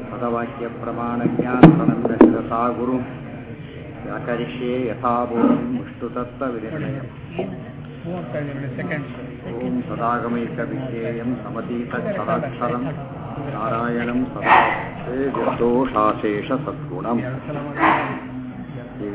पदवाक्यप्रमाणज्ञानप्रणम्य शिरसा गुरु व्याकरिष्ये यथा भूमिं मुष्टुतत्त्वविनिर्णयम् ಸೆಕೆಂಡ್ಸ್ ॐ सदागमैकविज्ञेयं समतीतच्छराक्षरं नारायणं सदा निर्दोषाशेषसद्गुणम् ಈಗ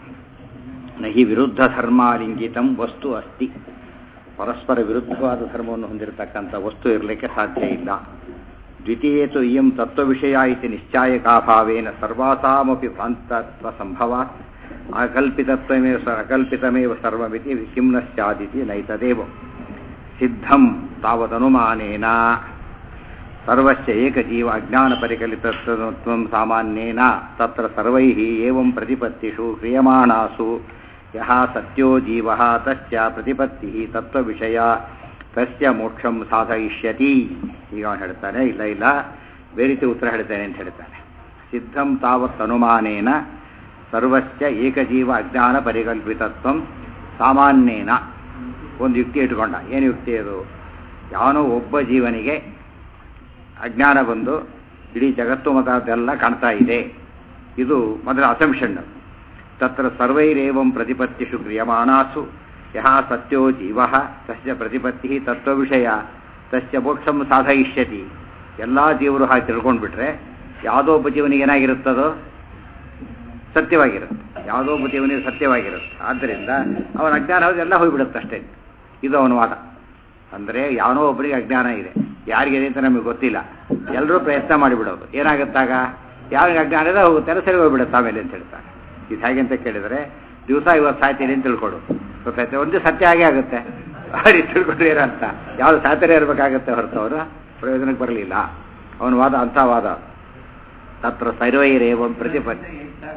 ನಹಿ ವಿರುದ್ಧ ಧರ್ಮಾಲಿಂಗಿತಂ ವಸ್ತು ಅಸ್ತಿ ಪರಸ್ಪರ ವಿರುದ್ಧವಾದ ಧರ್ಮವನ್ನು ಹೊಂದಿರತಕ್ಕಂಥ ವಸ್ತು ಇರಲಿಕ್ಕೆ ಸಾಧ್ಯ ಇಲ್ಲ ದ್ವಿತೀಯೇತು ಇಯಂ ತತ್ವವಿಷಯ ಇತಿ ನಿಶ್ಚಾಯಕಾಭಾವೇನ ಸರ್ವಾಸಾಮಪಿ ಭ್ರಾಂತತ್ವ ಸಂಭವಾತ್ ಅಕಲ್ಪಿತತ್ವಮೇವ ಸ ಅಕಲ್ಪಿತಮೇವ ಸರ್ವಮಿತಿ ಕಿಂ ನ ಸ್ಯಾದಿತಿ ನೈತದೇವ ಸಿದ್ಧಂ ತಾವದನುಮಾನೇನ ಸರ್ವಸ್ಯ ಏಕಜೀವ ಅಜ್ಞಾನಪರಿಕಲಿತತ್ವಂ ಸಾಮಾನ್ಯೇನ ತತ್ರ ಸರ್ವೈಃ ಏವಂ ಪ್ರತಿಪತ್ತಿಷು ಕ್ರಿಯಮಾಣಾಸು ಯಹ ಸತ್ಯೋ ಜೀವಃ ತಸ್ಯ ಪ್ರತಿಪತ್ತಿಃ ತತ್ವವಿಷಯ ತಸ್ಯ ಮೋಕ್ಷಂ ಸಾಧಯಿಷ್ಯತಿ ಈಗ ಅವನು ಹೇಳ್ತಾನೆ ಇಲ್ಲ ಇಲ್ಲ ಬೇರೆ ರೀತಿ ಉತ್ತರ ಹೇಳ್ತೇನೆ ಅಂತ ಹೇಳ್ತಾನೆ ಸಿದ್ಧಂ ತಾವತ್ ಅನುಮಾನೇನ ಸರ್ವಸ್ಯ ಏಕಜೀವ ಅಜ್ಞಾನ ಪರಿಕಲ್ಪಿತತ್ವಂ ಸಾಮಾನ್ಯೇನ ಒಂದು ಯುಕ್ತಿ ಇಟ್ಕೊಂಡ ಏನು ಯುಕ್ತಿ ಅದು ಯಾವನೋ ಒಬ್ಬ ಜೀವನಿಗೆ ಅಜ್ಞಾನ ಬಂದು ಇಡೀ ಜಗತ್ತು ಮತದೆಲ್ಲ ಕಾಣ್ತಾ ಇದೆ ಇದು ಮೊದಲ ಅಸಂಪ್ಷನ್ ತತ್ರ ಸರ್ವೈರೇವಂ ಪ್ರತಿಪತ್ತಿಷು ಕ್ರಿಯಮಾಣಾಸು ಯಹ ಸತ್ಯೋ ಜೀವ ತಸ್ಯ ಪ್ರತಿಪತ್ತಿ ತತ್ವವಿಷಯ ತಸ್ಯ ಮೋಕ್ಷಂ ಸಾಧಯಿಷ್ಯತಿ ಎಲ್ಲ ಜೀವರು ಹಾಗೆ ತಿಳ್ಕೊಂಡ್ಬಿಟ್ರೆ ಯಾವುದೋ ಒಬ್ಬ ಜೀವನಿಗೆ ಏನಾಗಿರುತ್ತದೋ ಸತ್ಯವಾಗಿರುತ್ತೆ ಯಾವುದೋ ಒಬ್ಬ ಜೀವನಿಗೆ ಸತ್ಯವಾಗಿರುತ್ತೆ ಆದ್ದರಿಂದ ಅವನ ಅಜ್ಞಾನ ಹೌದು ಎಲ್ಲ ಹೋಗಿಬಿಡುತ್ತೆ ಅಷ್ಟೇ ಇದು ಅವನ ವಾದ ಅಂದರೆ ಯಾವನೋ ಒಬ್ಬರಿಗೆ ಅಜ್ಞಾನ ಇದೆ ಯಾರಿಗಿದೆ ಅಂತ ನಮಗೆ ಗೊತ್ತಿಲ್ಲ ಎಲ್ಲರೂ ಪ್ರಯತ್ನ ಮಾಡಿಬಿಡೋದು ಏನಾಗುತ್ತಾಗ ಯಾರಿಗೆ ಅಜ್ಞಾನ ಇದೆ ಹೋಗುತ್ತೆ ಎಲ್ಲ ಸರಿ ಹೋಗ್ಬಿಡುತ್ತೆ ಆಮೇಲೆ ಅಂತ ಹೇಳ್ತಾರೆ ಇದು ಹೇಗೆ ಅಂತ ಕೇಳಿದರೆ ದಿವಸ ಇವತ್ತು ಸಾಯ್ತೀನಿ ಅಂತ ತಿಳ್ಕೊಡು ಗೊತ್ತಾಯ್ತು ಒಂದು ಸತ್ಯ ಹಾಗೆ ಆಗುತ್ತೆ ಅವ್ರಿಗೆ ತಿಳ್ಕೊಂಡ್ರೆ ಏನಂತ ಯಾವುದು ಸಾಯ್ತಾರೆ ಇರಬೇಕಾಗತ್ತೆ ಹೊರತು ಅವರು ಪ್ರಯೋಜನಕ್ಕೆ ಬರಲಿಲ್ಲ ಅವನ ವಾದ ಅಂಥ ವಾದ ತತ್ರ ಸರ್ವೈರೇವಂ ಪ್ರತಿಪತ್ತಿ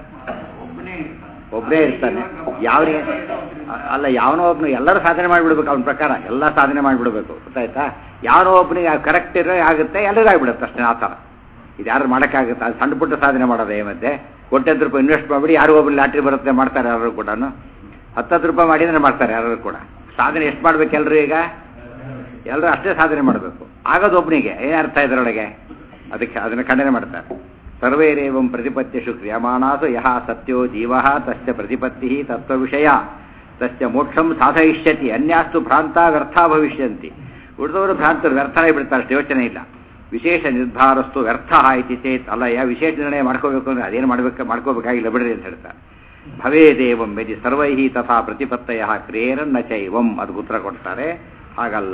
ಒಬ್ಬನೇ ಇರ್ತಾನೆ ಯಾವ್ರಿಗೆ ಅಲ್ಲ ಯಾವನೋ ಒಬ್ನು ಎಲ್ಲರೂ ಸಾಧನೆ ಮಾಡಿಬಿಡ್ಬೇಕು ಅವನ ಪ್ರಕಾರ ಎಲ್ಲ ಸಾಧನೆ ಮಾಡಿಬಿಡ್ಬೇಕು ಗೊತ್ತಾಯ್ತಾ ಯಾವನೋ ಒಬ್ಬನಿಗೆ ಕರೆಕ್ಟ್ ಇರೋ ಆಗುತ್ತೆ ಎಲ್ಲರಿಗೂ ಆಗ್ಬಿಡುತ್ತೆ ಅಷ್ಟೇ ಆ ಥರ ಇದು ಯಾರು ಮಾಡೋಕ್ಕಾಗುತ್ತೆ ಅದು ಸಣ್ಣ ಪುಟ್ಟ ಸಾಧನೆ ಮಾಡೋದೇ ಮತ್ತೆ ಕೋಟ್ಯಂತರ ರೂಪಾಯಿ ಇನ್ವೆಸ್ಟ್ ಮಾಡಿಬಿಡಿ ಯಾರು ಒಬ್ಬರು ಲಾಟ್ರಿ ಬರುತ್ತೆ ಮಾಡ್ತಾರೆ ಯಾರು ಕೂಡ ಹತ್ತತ್ತು ರೂಪಾಯಿ ಮಾಡಿದ್ರೆ ಮಾಡ್ತಾರೆ ಯಾರು ಕೂಡ ಸಾಧನೆ ಎಷ್ಟು ಮಾಡ್ಬೇಕು ಎಲ್ಲರೂ ಈಗ ಎಲ್ಲರೂ ಅಷ್ಟೇ ಸಾಧನೆ ಮಾಡಬೇಕು ಆಗೋದು ಒಬ್ಬನಿಗೆ ಏನು ಅರ್ಥ ಇದರೊಳಗೆ ಅದಕ್ಕೆ ಅದನ್ನು ಖಂಡನೆ ಮಾಡ್ತಾರೆ ಸರ್ವೈರೇವಂ ಪ್ರತಿಪತ್ತಿಷು ಕ್ರಿಯಮಾಣಾಸು ಯಹ ಸತ್ಯೋ ಜೀವ ತಸ್ಯ ಪ್ರತಿಪತ್ತಿ ತತ್ವವಿಷಯ ತಸ್ಯ ಮೋಕ್ಷಂ ಸಾಧಯಿಷ್ಯತಿ ಅನ್ಯಾಸ್ತು ಭ್ರಾಂತ ವ್ಯರ್ಥ ಭವಿಷ್ಯಂತಿ ಉಳಿದವರು ಭ್ರಾಂತರು ವ್ಯರ್ಥನೇ ಬಿಡ್ತಾರೆ ಅಷ್ಟು ಯೋಚನೆ ಇಲ್ಲ ವಿಶೇಷ ನಿರ್ಧಾರಸ್ತು ವ್ಯರ್ಥ ಆಯ್ತಿ ಚೇತ್ ಅಲ್ಲಯ್ಯ ವಿಶೇಷ ನಿರ್ಣಯ ಮಾಡ್ಕೋಬೇಕು ಅಂದ್ರೆ ಅದೇನು ಮಾಡ್ಬೇಕು ಮಾಡ್ಕೋಬೇಕಾಗಿಲ್ಲ ಬಿಡ್ರಿ ಅಂತ ಹೇಳ್ತಾರೆ ಭವೇದೇವಂ ಯದಿ ಸರ್ವೈ ತಥಾ ಪ್ರತಿಪತ್ತಯ ಕ್ರಿಯೇರನ್ನ ಚೈವಂ ಅದಕ್ಕೆ ಉತ್ತರ ಕೊಡ್ತಾರೆ ಹಾಗಲ್ಲ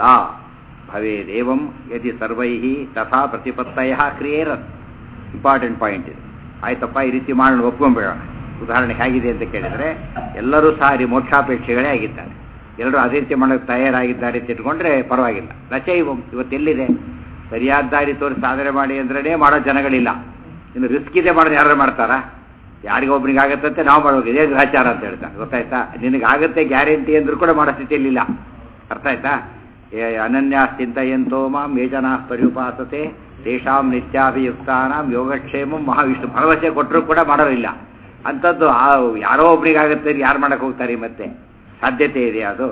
ಭವೇದೇವಂ ಯದಿ ಸರ್ವೈ ತಥಾ ಪ್ರತಿಪತ್ತಯ ಕ್ರಿಯೇರನ್ ಇಂಪಾರ್ಟೆಂಟ್ ಪಾಯಿಂಟ್ ಇದು ಆಯ್ತಪ್ಪ ಈ ರೀತಿ ಮಾಡೋಣ ಒಪ್ಕೊಂಡ್ಬಿಡೋಣ ಉದಾಹರಣೆ ಹೇಗಿದೆ ಅಂತ ಕೇಳಿದರೆ ಎಲ್ಲರೂ ಸಹ ಈ ಮೋಕ್ಷಾಪೇಕ್ಷೆಗಳೇ ಆಗಿದ್ದಾರೆ ಎಲ್ಲರೂ ಅದೇ ರೀತಿ ಮಾಡೋಕ್ಕೆ ತಯಾರಾಗಿದ್ದಾರೆ ಅಂತ ಇಟ್ಕೊಂಡ್ರೆ ಪರವಾಗಿಲ್ಲ ರಚೈವಂ ಇವತ್ತೆಲ್ಲಿದೆ ಸರಿಯಾದ ದಾರಿ ತೋರಿಸಿ ಸಾಧನೆ ಮಾಡಿ ಅಂದ್ರೇ ಮಾಡೋ ಜನಗಳಿಲ್ಲ ಇನ್ನು ರಿಸ್ಕ್ ಇದೆ ಮಾಡೋದು ಯಾರು ಮಾಡ್ತಾರಾ ಯಾರಿಗೊಬ್ಬನಿಗೆ ಒಬ್ನಿಗೆ ಆಗತ್ತಂತೆ ನಾವು ಮಾಡ್ಬೇಕು ಇದೇ ಗ್ರಹಚಾರ ಅಂತ ಹೇಳ್ತಾರೆ ಗೊತ್ತಾಯ್ತಾ ನಿನಗಾಗತ್ತೆ ಗ್ಯಾರಂಟಿ ಅಂದ್ರೂ ಕೂಡ ಮಾಡೋ ಸ್ಥಿತಿಯಲ್ಲಿಲ್ಲ ಅರ್ಥ ಆಯ್ತಾ ಅನನ್ಯ ಚಿಂತೆಯಂತೋ ಮಾಂ ಯೇ ಜನ ಪರ್ಯುಪಾಸತೆ ತೇಷಾಂ ನಿತ್ಯಾಭಿಯುಕ್ತಾನಾಂ ಯೋಗಕ್ಷೇಮಂ ಮಹಾವಿಷ್ಣು ಭರವಸೆ ಕೊಟ್ಟರು ಕೂಡ ಮಾಡೋರಿಲ್ಲ ಅಂಥದ್ದು ಯಾರೋ ಒಬ್ರಿಗೆ ಆಗುತ್ತೆ ಯಾರು ಮಾಡಕ್ಕೆ ಹೋಗ್ತಾರೆ ಮತ್ತೆ ಸಾಧ್ಯತೆ ಇದೆ ಅದು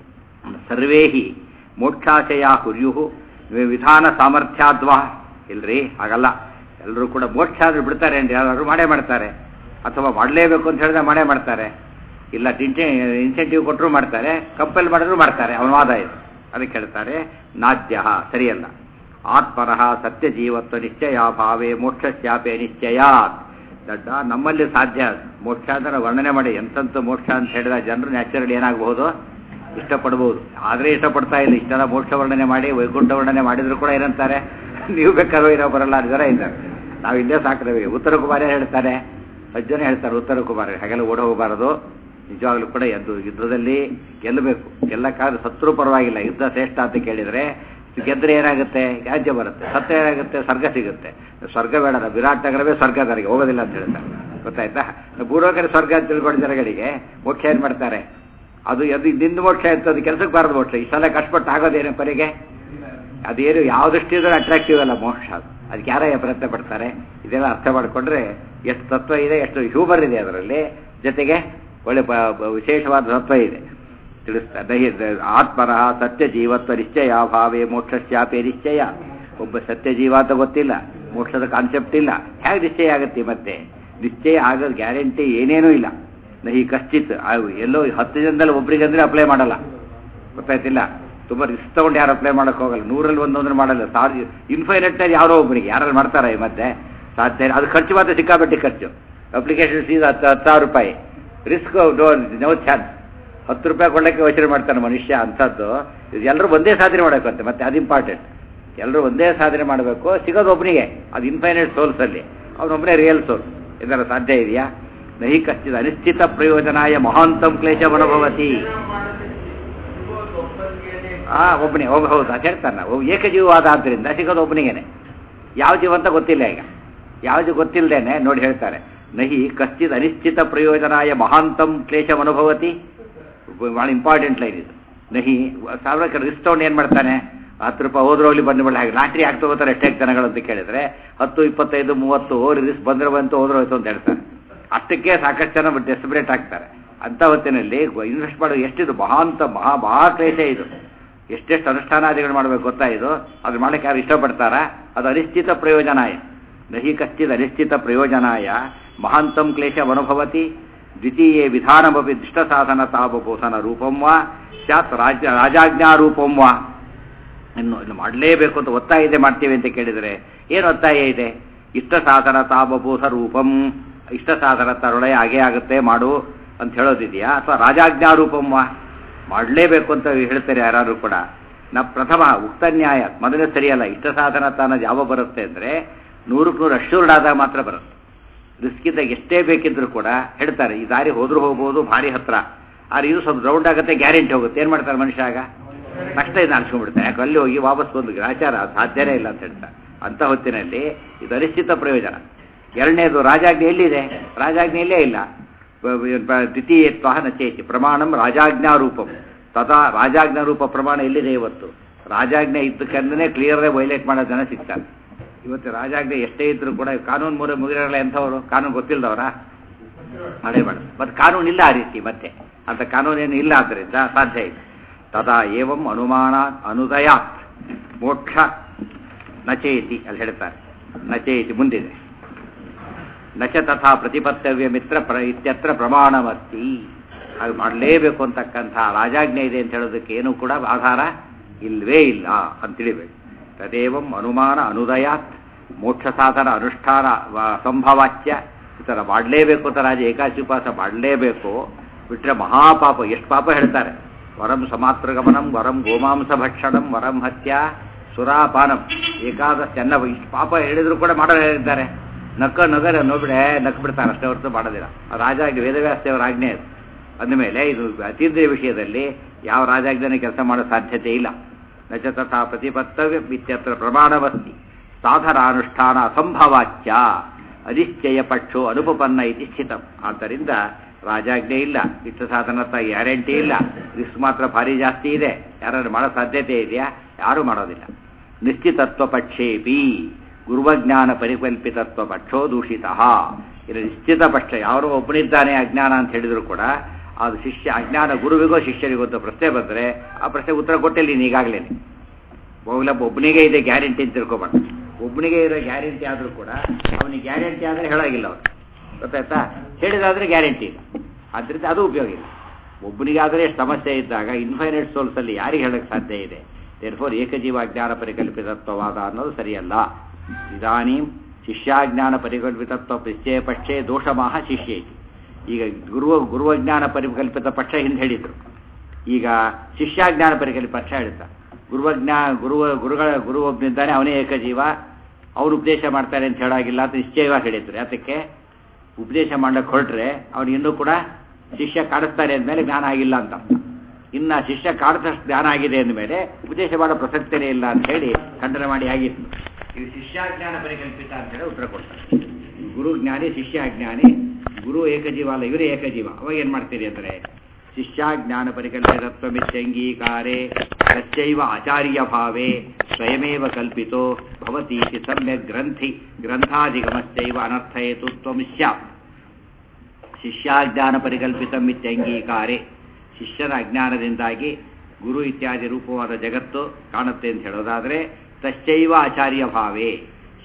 ಸರ್ವೇಹಿ ಮೋಕ್ಷಾಶಯ ಹುರ್ಯು ವಿಧಾನ ಸಾಮರ್ಥ್ಯಾದ್ವಾ ಇಲ್ರಿ ಹಾಗಲ್ಲ ಎಲ್ಲರೂ ಕೂಡ ಮೋಕ್ಷ ಆದ್ರೂ ಬಿಡ್ತಾರೆ ಅಂತ ಯಾರು ಮಾಡೇ ಮಾಡ್ತಾರೆ ಅಥವಾ ಮಾಡಲೇಬೇಕು ಅಂತ ಹೇಳಿದ್ರೆ ಮಾಡೇ ಮಾಡ್ತಾರೆ ಇಲ್ಲ ಇನ್ಸೆಂಟಿವ್ ಕೊಟ್ಟರು ಮಾಡ್ತಾರೆ ಕಂಪಲ್ ಮಾಡಿದ್ರು ಮಾಡ್ತಾರೆ ಅವನ ವಾದ ಇದು ಅದಕ್ಕೆ ಹೇಳ್ತಾರೆ ನಾದ್ಯ ಸರಿಯಲ್ಲ ಆತ್ಮನಃ ಸತ್ಯ ಜೀವತ್ವ ನಿಶ್ಚಯ ಭಾವೇ ಮೋಕ್ಷಸ್ಯಾಪೆ ನಿಶ್ಚಯಾತ್ ದಡ್ಡ ನಮ್ಮಲ್ಲಿ ಸಾಧ್ಯ ಮೋಕ್ಷ ಅಂದ್ರೆ ವರ್ಣನೆ ಮಾಡಿ ಎಂತಂತ ಮೋಕ್ಷ ಅಂತ ಹೇಳಿದ ಜನರು ನ್ಯಾಚುರಲ್ ಏನಾಗಬಹುದು ಇಷ್ಟಪಡ್ಬೋದು ಆದರೆ ಇಷ್ಟಪಡ್ತಾ ಇಲ್ಲ ಇಷ್ಟೆಲ್ಲ ಮೋಕ್ಷ ವರ್ಣನೆ ಮಾಡಿ ವೈಕುಂಠ ವರ್ಣನೆ ಮಾಡಿದ್ರು ಕೂಡ ಏನಂತಾರೆ ನೀವು ಬೇಕಾದ್ರೂ ಇರೋ ಬರಲ್ಲ ಜನ ಇದ್ದಾರೆ ನಾವು ಇಲ್ಲೇ ಸಾಕ್ರವಿ ಉತ್ತರ ಕುಮಾರೇ ಹೇಳ್ತಾರೆ ಸಜ್ಜನ ಹೇಳ್ತಾರೆ ಉತ್ತರ ಕುಮಾರ ಹಾಗೆಲ್ಲ ಓಡ ಹೋಗಬಾರದು ನಿಜವಾಗ್ಲೂ ಕೂಡ ಎದ್ದು ಯುದ್ಧದಲ್ಲಿ ಗೆಲ್ಲಬೇಕು ಗೆಲ್ಲಕ್ಕಾದ್ರೆ ಸತ್ರು ಪರವಾಗಿಲ್ಲ ಯುದ್ಧ ಶ್ರೇಷ್ಠ ಅಂತ ಕೇಳಿದರೆ ಗೆದ್ರೆ ಏನಾಗುತ್ತೆ ರಾಜ್ಯ ಬರುತ್ತೆ ಸತ್ಯ ಏನಾಗುತ್ತೆ ಸ್ವರ್ಗ ಸಿಗುತ್ತೆ ಸ್ವರ್ಗ ಬೇಡ ವಿರಾಟ್ ನಗರವೇ ಸ್ವರ್ಗ ನನಗೆ ಹೋಗೋದಿಲ್ಲ ಅಂತ ಹೇಳ್ತಾರೆ ಗೊತ್ತಾಯ್ತಾ ಪೂರ್ವಕರ ಸ್ವರ್ಗ ಅಂತ ತಿಳ್ಕೊಂಡು ಜನಗಳಿಗೆ ಮೋಕ್ಷ ಏನು ಮಾಡ್ತಾರೆ ಅದು ಅದು ನಿಂದು ಮೋಕ್ಷ ಇರ್ತದೆ ಅದು ಕೆಲಸಕ್ಕೆ ಬಾರದು ಮೋಕ್ಷ ಇಷ್ಟೆಲ್ಲ ಕಷ್ಟಪಟ್ಟು ಆಗೋದೇನು ಪರಿಗೆ ಅದೇನು ಯಾವ ದೃಷ್ಟಿಯಿಂದ ಅಟ್ರಾಕ್ಟಿವ್ ಅಲ್ಲ ಮೋಕ್ಷ ಅದು ಅದಕ್ಕೆ ಯಾರೇ ಪ್ರಯತ್ನ ಪಡ್ತಾರೆ ಇದೆಲ್ಲ ಅರ್ಥ ಮಾಡಿಕೊಂಡ್ರೆ ಎಷ್ಟು ತತ್ವ ಇದೆ ಎಷ್ಟು ಹ್ಯೂಮರ್ ಇದೆ ಅದರಲ್ಲಿ ಜೊತೆಗೆ ಒಳ್ಳೆ ವಿಶೇಷವಾದ ತತ್ವ ಇದೆ ತಿಳಿಸ್ತಾರೆ ಆತ್ಮನಃ ಸತ್ಯ ಜೀವತ್ವ ನಿಶ್ಚಯ ಭಾವೇ ಮೋಕ್ಷಸ್ಯಾಪಿ ನಿಶ್ಚಯ ಒಬ್ಬ ಸತ್ಯ ಜೀವ ಅಂತ ಗೊತ್ತಿಲ್ಲ ಮೋಕ್ಷದ ಕಾನ್ಸೆಪ್ಟ್ ಇಲ್ಲ ಹೇಗೆ ನಿಶ್ಚಯ ಆಗುತ್ತೆ ಮತ್ತೆ ನಿಶ್ಚಯ ಆಗೋದು ಗ್ಯಾರಂಟಿ ಏನೇನೂ ಇಲ್ಲ ನಹಿ ಕಶ್ಚಿತ್ ಆ ಎಲ್ಲೋ ಹತ್ತು ಜನದಲ್ಲಿ ಒಬ್ರಿಗೆ ಅಂದ್ರೆ ಅಪ್ಲೈ ಮಾಡಲ್ಲ ಗೊತ್ತಾಯ್ತಿಲ್ಲ ತುಂಬ ರಿಸ್ಕ್ ತಗೊಂಡು ಯಾರು ಅಪ್ಲೈ ಮಾಡಕ್ ಹೋಗಲ್ಲ ನೂರಲ್ಲಿ ಒಂದೊಂದ್ರೆ ಮಾಡಲ್ಲ ಸಾವಿರ ಇನ್ಫೈನೆಟ್ ಯಾರೋ ಒಬ್ಬರಿಗೆ ಯಾರು ಮಾಡ್ತಾರೆ ಈ ಮತ್ತೆ ಸಾಧ್ಯ ಇಲ್ಲ. ಅದು ಖರ್ಚು ಮಾತ್ರ ಸಿಕ್ಕಾಪಟ್ಟೆ ಖರ್ಚು ಅಪ್ಲಿಕೇಶನ್ ಫೀಸ್ ಹತ್ತು ಹತ್ತು ಸಾವಿರ ರೂಪಾಯಿ ರಿಸ್ಕ್ ನೋ ಚಾನ್ಸ್ ಹತ್ತು ರೂಪಾಯಿ ಕೊಡಲಿಕ್ಕೆ ಯೋಚನೆ ಮಾಡ್ತಾನೆ ಮನುಷ್ಯ ಅಂಥದ್ದು ಇದು ಎಲ್ಲರೂ ಒಂದೇ ಸಾಧನೆ ಮಾಡಬೇಕಂತೆ ಮತ್ತೆ ಅದು ಇಂಪಾರ್ಟೆಂಟ್ ಎಲ್ಲರೂ ಒಂದೇ ಸಾಧನೆ ಮಾಡಬೇಕು ಸಿಗೋದು ಒಬ್ಬನಿಗೆ ಅದು ಇನ್ಫೈನೈಟ್ ಸೋಲ್ಸಲ್ಲಿ ಅವನೊಬ್ಬನೇ ರಿಯಲ್ ಸೋಲ್ ಇದರ ಸಾಧ್ಯ ಇದೆಯಾ ನಹಿ ಕಶ್ಚಿದ ಅನಿಶ್ಚಿತ ಪ್ರಯೋಜನಾಯ ಮಹಾಂತಂ ಕ್ಲೇಶವನುಭವತಿ ಆ ಒಬ್ಬನೇ ಒಬ್ಬ ಹೌದು ಅದು ಹೇಳ್ತಾನೆ ಒಬ್ಬ ಏಕಜೀವವಾದ ಆದ್ದರಿಂದ ಸಿಗೋದು ಒಬ್ಬನಿಗೇನೆ ಯಾವ ಜೀವ ಅಂತ ಗೊತ್ತಿಲ್ಲ ಈಗ ಯಾವುದು ಗೊತ್ತಿಲ್ಲದೇನೆ ನೋಡಿ ಹೇಳ್ತಾರೆ ನಹಿ ಕಶ್ಚಿತ್ ಅನಿಶ್ಚಿತ ಪ್ರಯೋಜನಾಯ ಮಹಾಂತಂ ಕ್ಲೇಶವನುಭವತಿ ಭಾಳ ಇಂಪಾರ್ಟೆಂಟ್ ಲೈನ್ ಇದು ನಹಿ ಸಾವಿರ ರಿಸ್ಕ್ ತಗೊಂಡು ಏನು ಮಾಡ್ತಾನೆ ಹತ್ತು ರೂಪಾಯಿ ಹೋದ್ರೆ ಹೋಗ್ಲಿ ಬಂದು ಬಿಡ ಹಾಗೆ ಲಾಟ್ರಿ ಹಾಕಿ ತಗೋತಾರೆ ಎಷ್ಟೇ ಜನಗಳು ಅಂತ ಕೇಳಿದ್ರೆ ಹತ್ತು ಇಪ್ಪತ್ತೈದು ಮೂವತ್ತು ಹೋರಿ ರಿಸ್ಕ್ ಬಂದ್ರೆ ಬಂತು ಹೋದ್ರೆ ಹೋಯ್ತು ಅಂತ ಹೇಳ್ತಾರೆ ಅಷ್ಟಕ್ಕೆ ಸಾಕಷ್ಟು ಜನ ಡೆಸ್ಪರೇಟ್ ಆಗ್ತಾರೆ ಅಂತ ಹೊತ್ತಿನಲ್ಲಿ ಇನ್ವೆಸ್ಟ್ ಮಾಡೋದು ಎಷ್ಟಿದು ಮಹಾಂತ ಮಹಾ ಮಹಾ ಕ್ಲೇಶ ಇದು ಎಷ್ಟೆಷ್ಟು ಅನುಷ್ಠಾನಾದಿಗಳು ಮಾಡಬೇಕು ಗೊತ್ತಾ ಇದು ಅದು ಮಾಡಕ್ಕೆ ಯಾರು ಇಷ್ಟಪಡ್ತಾರ ಅದು ಅನಿಶ್ಚಿತ ಪ್ರಯೋಜನಾಯ ನಹಿ ಕಶ್ಚಿತ್ ಅನಿಶ್ಚಿತ ಪ್ರಯೋಜನಾಯ ಮಹಾಂತಂ ಕ್ಲೇಶವನುಭವತಿ ದ್ವಿತೀಯೇ ವಿಧಾನಮಪಿ ದುಷ್ಟಸಾಧನ ತಾಪಪೋಸನ ರೂಪಂ ವಾ ಸ್ಯಾತ್ ರಾಜ್ಯ ರಾಜಾಜ್ಞಾರೂಪಂ ವಾ ಇನ್ನು ಇನ್ನು ಮಾಡಲೇಬೇಕು ಅಂತ ಒತ್ತಾಯ ಇದೆ ಮಾಡ್ತೀವಿ ಅಂತ ಕೇಳಿದರೆ ಏನು ಒತ್ತಾಯ ಇದೆ ಇಷ್ಟ ಸಾಧನ ತಾಪಭೂತ ರೂಪಂ ಇಷ್ಟ ಸಾಧನ ತರೊಳೆ ಹಾಗೇ ಆಗುತ್ತೆ ಮಾಡು ಅಂತ ಹೇಳೋದಿದೆಯಾ ಅಥವಾ ರಾಜಾಜ್ಞಾರೂಪಂ ವಾ ಮಾಡಲೇಬೇಕು ಅಂತ ಹೇಳ್ತಾರೆ ಯಾರು ಕೂಡ ನ ಪ್ರಥಮ ಉಕ್ತ ನ್ಯಾಯ ಮೊದಲೇ ಸರಿಯಲ್ಲ ಇಷ್ಟ ಸಾಧನ ತಾನ ಯಾವ ಬರುತ್ತೆ ಅಂದರೆ ನೂರಕ್ಕೆ ನೂರು ಅಶ್ಯೂರ್ಡ್ ಆದಾಗ ಮಾತ್ರ ಬರುತ್ತೆ ರಿಸ್ಕ್ ಇದ್ದಾಗ ಎಷ್ಟೇ ಬೇಕಿದ್ರು ಕೂಡ ಹೇಳ್ತಾರೆ ಈ ದಾರಿ ಹೋದ್ರೂ ಹೋಗ್ಬೋದು ಭಾರಿ ಹತ್ರ ಆದ್ರೆ ಇದು ಸ್ವಲ್ಪ ರೌಂಡ್ ಆಗುತ್ತೆ ಗ್ಯಾರಂಟಿ ಹೋಗುತ್ತೆ ಏನು ಮಾಡ್ತಾರೆ ಮನುಷ್ಯ ಆಗ ಕಷ್ಟ ಇದು ಅನ್ಸ್ಕೊಂಡ್ಬಿಡ್ತಾರೆ ಯಾಕೆ ಅಲ್ಲಿ ಹೋಗಿ ವಾಪಸ್ ಬಂದು ಗ್ರಾಚಾರ ಸಾಧ್ಯನೇ ಇಲ್ಲ ಅಂತ ಹೇಳ್ತಾರೆ ಅಂತ ಹೊತ್ತಿನಲ್ಲಿ ಇದು ಅನಿಶ್ಚಿತ ಪ್ರಯೋಜನ ಎರಡನೇದು ರಾಜಾಜ್ಞೆ ಎಲ್ಲಿದೆ ರಾಜಾಜ್ಞೆ ಇಲ್ಲೇ ಇಲ್ಲ ದ್ವಿತೀಯತ್ವ ನಚೇತಿ ಪ್ರಮಾಣಂ ರಾಜಾಜ್ಞಾರೂಪಂ ತದಾ ರಾಜಾಜ್ಞಾರೂಪ ಪ್ರಮಾಣ ಎಲ್ಲಿದೆ ಇವತ್ತು ರಾಜಾಜ್ಞೆ ಇದ್ದಕ್ಕಂದ್ರೆ ಕ್ಲಿಯರ್ ವೈಲೇಟ್ ಮಾಡೋ ಜನ ಸಿಗ್ತಾರೆ ಇವತ್ತು ರಾಜಾಜ್ಞೆ ಎಷ್ಟೇ ಇದ್ರು ಕೂಡ ಕಾನೂನು ಮೂರ ಮುಗಿರಲ್ಲ ಎಂಥವ್ರು ಕಾನೂನು ಗೊತ್ತಿಲ್ಲದವರ ಮಾಡೇ ಮಾಡ ಮತ್ತೆ ಕಾನೂನು ಇಲ್ಲ ಆ ರೀತಿ ಮತ್ತೆ ಅಂತ ಕಾನೂನೇನು ಇಲ್ಲ ಆದ್ದರಿಂದ ಸಾಧ್ಯ ಇದೆ ತದಾ ಏವಂ ಅನುಮಾನ ಅನುದಯಾತ್ ಮೋಕ್ಷ ನಚೇತಿ ಅಲ್ಲಿ ಹೇಳ್ತಾರೆ ನಚೇತಿ ಮುಂದಿದೆ ನಚ ತಥಾ ಪ್ರತಿಪತ್ತವ್ಯ ಮಿತ್ರ ಪ್ರ ಇತ್ಯತ್ರ ಪ್ರಮಾಣವಸ್ತಿ ಹಾಗೆ ಮಾಡಲೇಬೇಕು ಅಂತಕ್ಕಂಥ ರಾಜಾಜ್ಞೆ ಇದೆ ಅಂತ ಹೇಳೋದಕ್ಕೆ ಏನೂ ಕೂಡ ಆಧಾರ ಇಲ್ವೇ ಇಲ್ಲ ಅಂತ ತಿಳಿಬೇಕು ತದೇವಂ ಅನುಮಾನ ಅನುದಯಾತ್ ಮೋಕ್ಷ ಸಾಧನ ಅನುಷ್ಠಾನ ವ- ಸಂಭವಾಚ್ಯ ಈ ಥರ ಮಾಡಲೇಬೇಕು ಅಂತ ರಾಜ ಏಕಾಶಿ ಉಪವಾಸ ಮಾಡಲೇಬೇಕು ಬಿಟ್ಟರೆ ಮಹಾಪಾಪ ಎಷ್ಟು ಪಾಪ ಹೇಳ್ತಾರೆ ವರಂ ಸಮಾತ್ರ ಗಮನಂ ವರಂ ಗೋಮಾಂಸ ಭಕ್ಷಣಂ ವರಂ ಹತ್ಯ ಸುರಾಪಾನಂ ಏಕಾದಶಿ ಅನ್ನ ಇಷ್ಟು ಪಾಪ ಹೇಳಿದ್ರು ಕೂಡ ಮಾಡೋ ಹೇಳಿದ್ದಾರೆ ನಕ್ಕ ನಗರ ನೋಡ್ಬಿಡೆ ನಕ್ ಬಿಡ್ತಾರೆ ಅಷ್ಟೇ ಹೊರತು ಮಾಡೋದಿಲ್ಲ ಆ ರಾಜ ಆಗಿ ವೇದವ್ಯಾಸದೇವರ ಆಜ್ಞೆ ಅದು ಅಂದಮೇಲೆ ಇದು ಅತೀಂದ್ರಿಯ ವಿಷಯದಲ್ಲಿ ಯಾವ ರಾಜಾಜ್ಞೆ ಕೆಲಸ ಮಾಡೋ ಸಾಧ್ಯತೆ ಇಲ್ಲ ನಚ ತಥಾ ಪ್ರತಿಪತ್ತವ್ಯ ಇತ್ಯತ್ರ ಪ್ರಮಾಣವಸ್ತಿ ಸಾಧನಾನುಷ್ಠಾನ ಅಸಂಭವಾಚ್ಯ ಅನಿಶ್ಚಯ ಪಕ್ಷೋ ಅನುಪಪನ್ನ ಇತಿ ಸ್ಥಿತಂ ಆದ್ದರಿಂದ ರಾಜಾಜ್ಞೆ ಇಲ್ಲ ಇಷ್ಟ ಸಾಧನತ್ತ ಗ್ಯಾರಂಟಿ ಇಲ್ಲ ರಿಸ್ಕ್ ಮಾತ್ರ ಭಾರಿ ಜಾಸ್ತಿ ಇದೆ ಯಾರಾದ್ರೂ ಮಾಡೋ ಸಾಧ್ಯತೆ ಇದೆಯಾ ಯಾರೂ ಮಾಡೋದಿಲ್ಲ ನಿಶ್ಚಿತತ್ವ ಪಕ್ಷೇಪಿ ಗುರುವಜ್ಞಾನ ಪರಿಕಲ್ಪಿತತ್ವ ಪಕ್ಷೋ ದೂಷಿತ ಇದು ನಿಶ್ಚಿತ ಪಕ್ಷ ಯಾರೋ ಒಬ್ಬನಿದ್ದಾನೆ ಅಜ್ಞಾನ ಅಂತ ಹೇಳಿದ್ರು ಕೂಡ ಅದು ಶಿಷ್ಯ ಅಜ್ಞಾನ ಗುರುವಿಗೋ ಶಿಷ್ಯರಿಗೋ ಅಂತ ಪ್ರಶ್ನೆ ಬಂದರೆ ಆ ಪ್ರಶ್ನೆಗೆ ಉತ್ತರ ಕೊಟ್ಟಿಲ್ಲ ನೀನು ಈಗಾಗಲೇ ಬಹುಲಭ ಒಬ್ಬನಿಗೆ ಇದೆ ಗ್ಯಾರಂಟಿ ಅಂತ ತಿಳ್ಕೊಬೇಡ ಒಬ್ಬನಿಗೆ ಇರೋ ಗ್ಯಾರಂಟಿ ಆದರೂ ಕೂಡ ಅವನಿಗೆ ಗ್ಯಾರಂಟಿ ಆದರೆ ಹೇಳಾಗಿಲ್ಲ ಅವನು ಗೊತ್ತಾಯ್ತಾ ಹೇಳಿದಾದ್ರೆ ಗ್ಯಾರಂಟಿ ಇಲ್ಲ ಆದ್ದರಿಂದ ಅದು ಉಪಯೋಗ ಇಲ್ಲ ಒಬ್ಬನಿಗಾದರೆ ಸಮಸ್ಯೆ ಇದ್ದಾಗ ಇನ್ಫೈನೈಟ್ ಸೋಲ್ಸಲ್ಲಿ ಯಾರಿಗೆ ಹೇಳಕ್ಕೆ ಸಾಧ್ಯ ಇದೆ ದೇರ್ಫೋರ್ ಏಕಜೀವ ಜ್ಞಾನ ಪರಿಕಲ್ಪಿತತ್ವವಾದ ಅನ್ನೋದು ಸರಿಯಲ್ಲ ಇದಾನೀಂ ಶಿಷ್ಯಾಜ್ಞಾನ ಪರಿಕಲ್ಪಿತತ್ವ ನಿಶ್ಚಯ ಪಕ್ಷೇ ದೋಷಮಾಹ ಶಿಷ್ಯೇ ಈಗ ಗುರುವ ಗುರುವಜ್ಞಾನ ಪರಿಕಲ್ಪಿತ ಪಕ್ಷ ಹಿಂದೆ ಹೇಳಿದ್ರು ಈಗ ಶಿಷ್ಯಾಜ್ಞಾನ ಪರಿಕಲ್ಪಿತ ಪಕ್ಷ ಹೇಳ್ತಾರೆ ಗುರುವಜ್ಞಾ ಗುರುವ ಗುರುಗಳ ಗುರು ಒಬ್ಬನಿದ್ದಾನೆ ಅವನೇ ಏಕಜೀವ ಅವ್ರು ಉಪದೇಶ ಮಾಡ್ತಾರೆ ಅಂತ ಹೇಳಾಗಿಲ್ಲ ಅಂತ ನಿಶ್ಚಯವಾಗಿ ಹೇಳಿದ್ರು ಯಾತಕ್ಕೆ ಉಪದೇಶ ಮಾಡಕ್ಕೆ ಹೊರಟ್ರೆ ಅವನು ಇನ್ನೂ ಕೂಡ ಶಿಷ್ಯ ಕಾಡಿಸ್ತಾನೆ ಅಂದಮೇಲೆ ಜ್ಞಾನ ಆಗಿಲ್ಲ ಅಂತ ಅರ್ಥ. ಇನ್ನ ಶಿಷ್ಯ ಕಾಡಿದಷ್ಟು ಜ್ಞಾನ ಆಗಿದೆ ಅಂದಮೇಲೆ ಉಪದೇಶ ಮಾಡೋ ಪ್ರಸಕ್ತಿನೇ ಇಲ್ಲ ಅಂತ ಹೇಳಿ ಖಂಡನೆ ಮಾಡಿ ಆಗಿತ್ತು ಇದು ಶಿಷ್ಯಾಜ್ಞಾನ ಪರಿಕಲ್ಪಿತ ಅಂತ ಹೇಳಿ ಉತ್ತರ ಕೊಡ್ತಾರೆ ಗುರು ಜ್ಞಾನಿ ಶಿಷ್ಯ ಅಜ್ಞಾನಿ ಗುರು ಏಕಜೀವ ಅಲ್ಲ ಇವರೇ ಏಕಜೀವ ಅವಾಗ ಏನ್ ಮಾಡ್ತೀರಿ ಅಂದ್ರೆ ಶಿಷ್ಯಾಜ್ಞಾನ ಪರಿಕಲ್ಪಿತತ್ವಮಿತ್ಯಂಗೀಕಾರೆ ತಚ್ಚೈವ ಆಚಾರ್ಯ ಭಾವೇ ಸ್ವಯಮೇವ ಕಲ್ಪಿತೋ ಭವತೀತಿ ಸಮ್ಯಕ್ ಗ್ರಂಥಿ ಗ್ರಂಥಾಧಿಗಮಶ್ಚೈವ ಅನರ್ಥಯೇತುತ್ವಂ ಸ್ಯಾತ್ ಶಿಷ್ಯಾಜ್ಞಾನ ಪರಿಕಲ್ಪಿತಂ ಇತ್ಯಂಗೀಕಾರೆ ಶಿಷ್ಯನ ಅಜ್ಞಾನದಿಂದಾಗಿ ಗುರು ಇತ್ಯಾದಿ ರೂಪವಾದ ಜಗತ್ತು ಕಾಣುತ್ತೆ ಅಂತ ಹೇಳೋದಾದ್ರೆ ತಶ್ಚೈವ ಆಚಾರ್ಯ ಭಾವೇ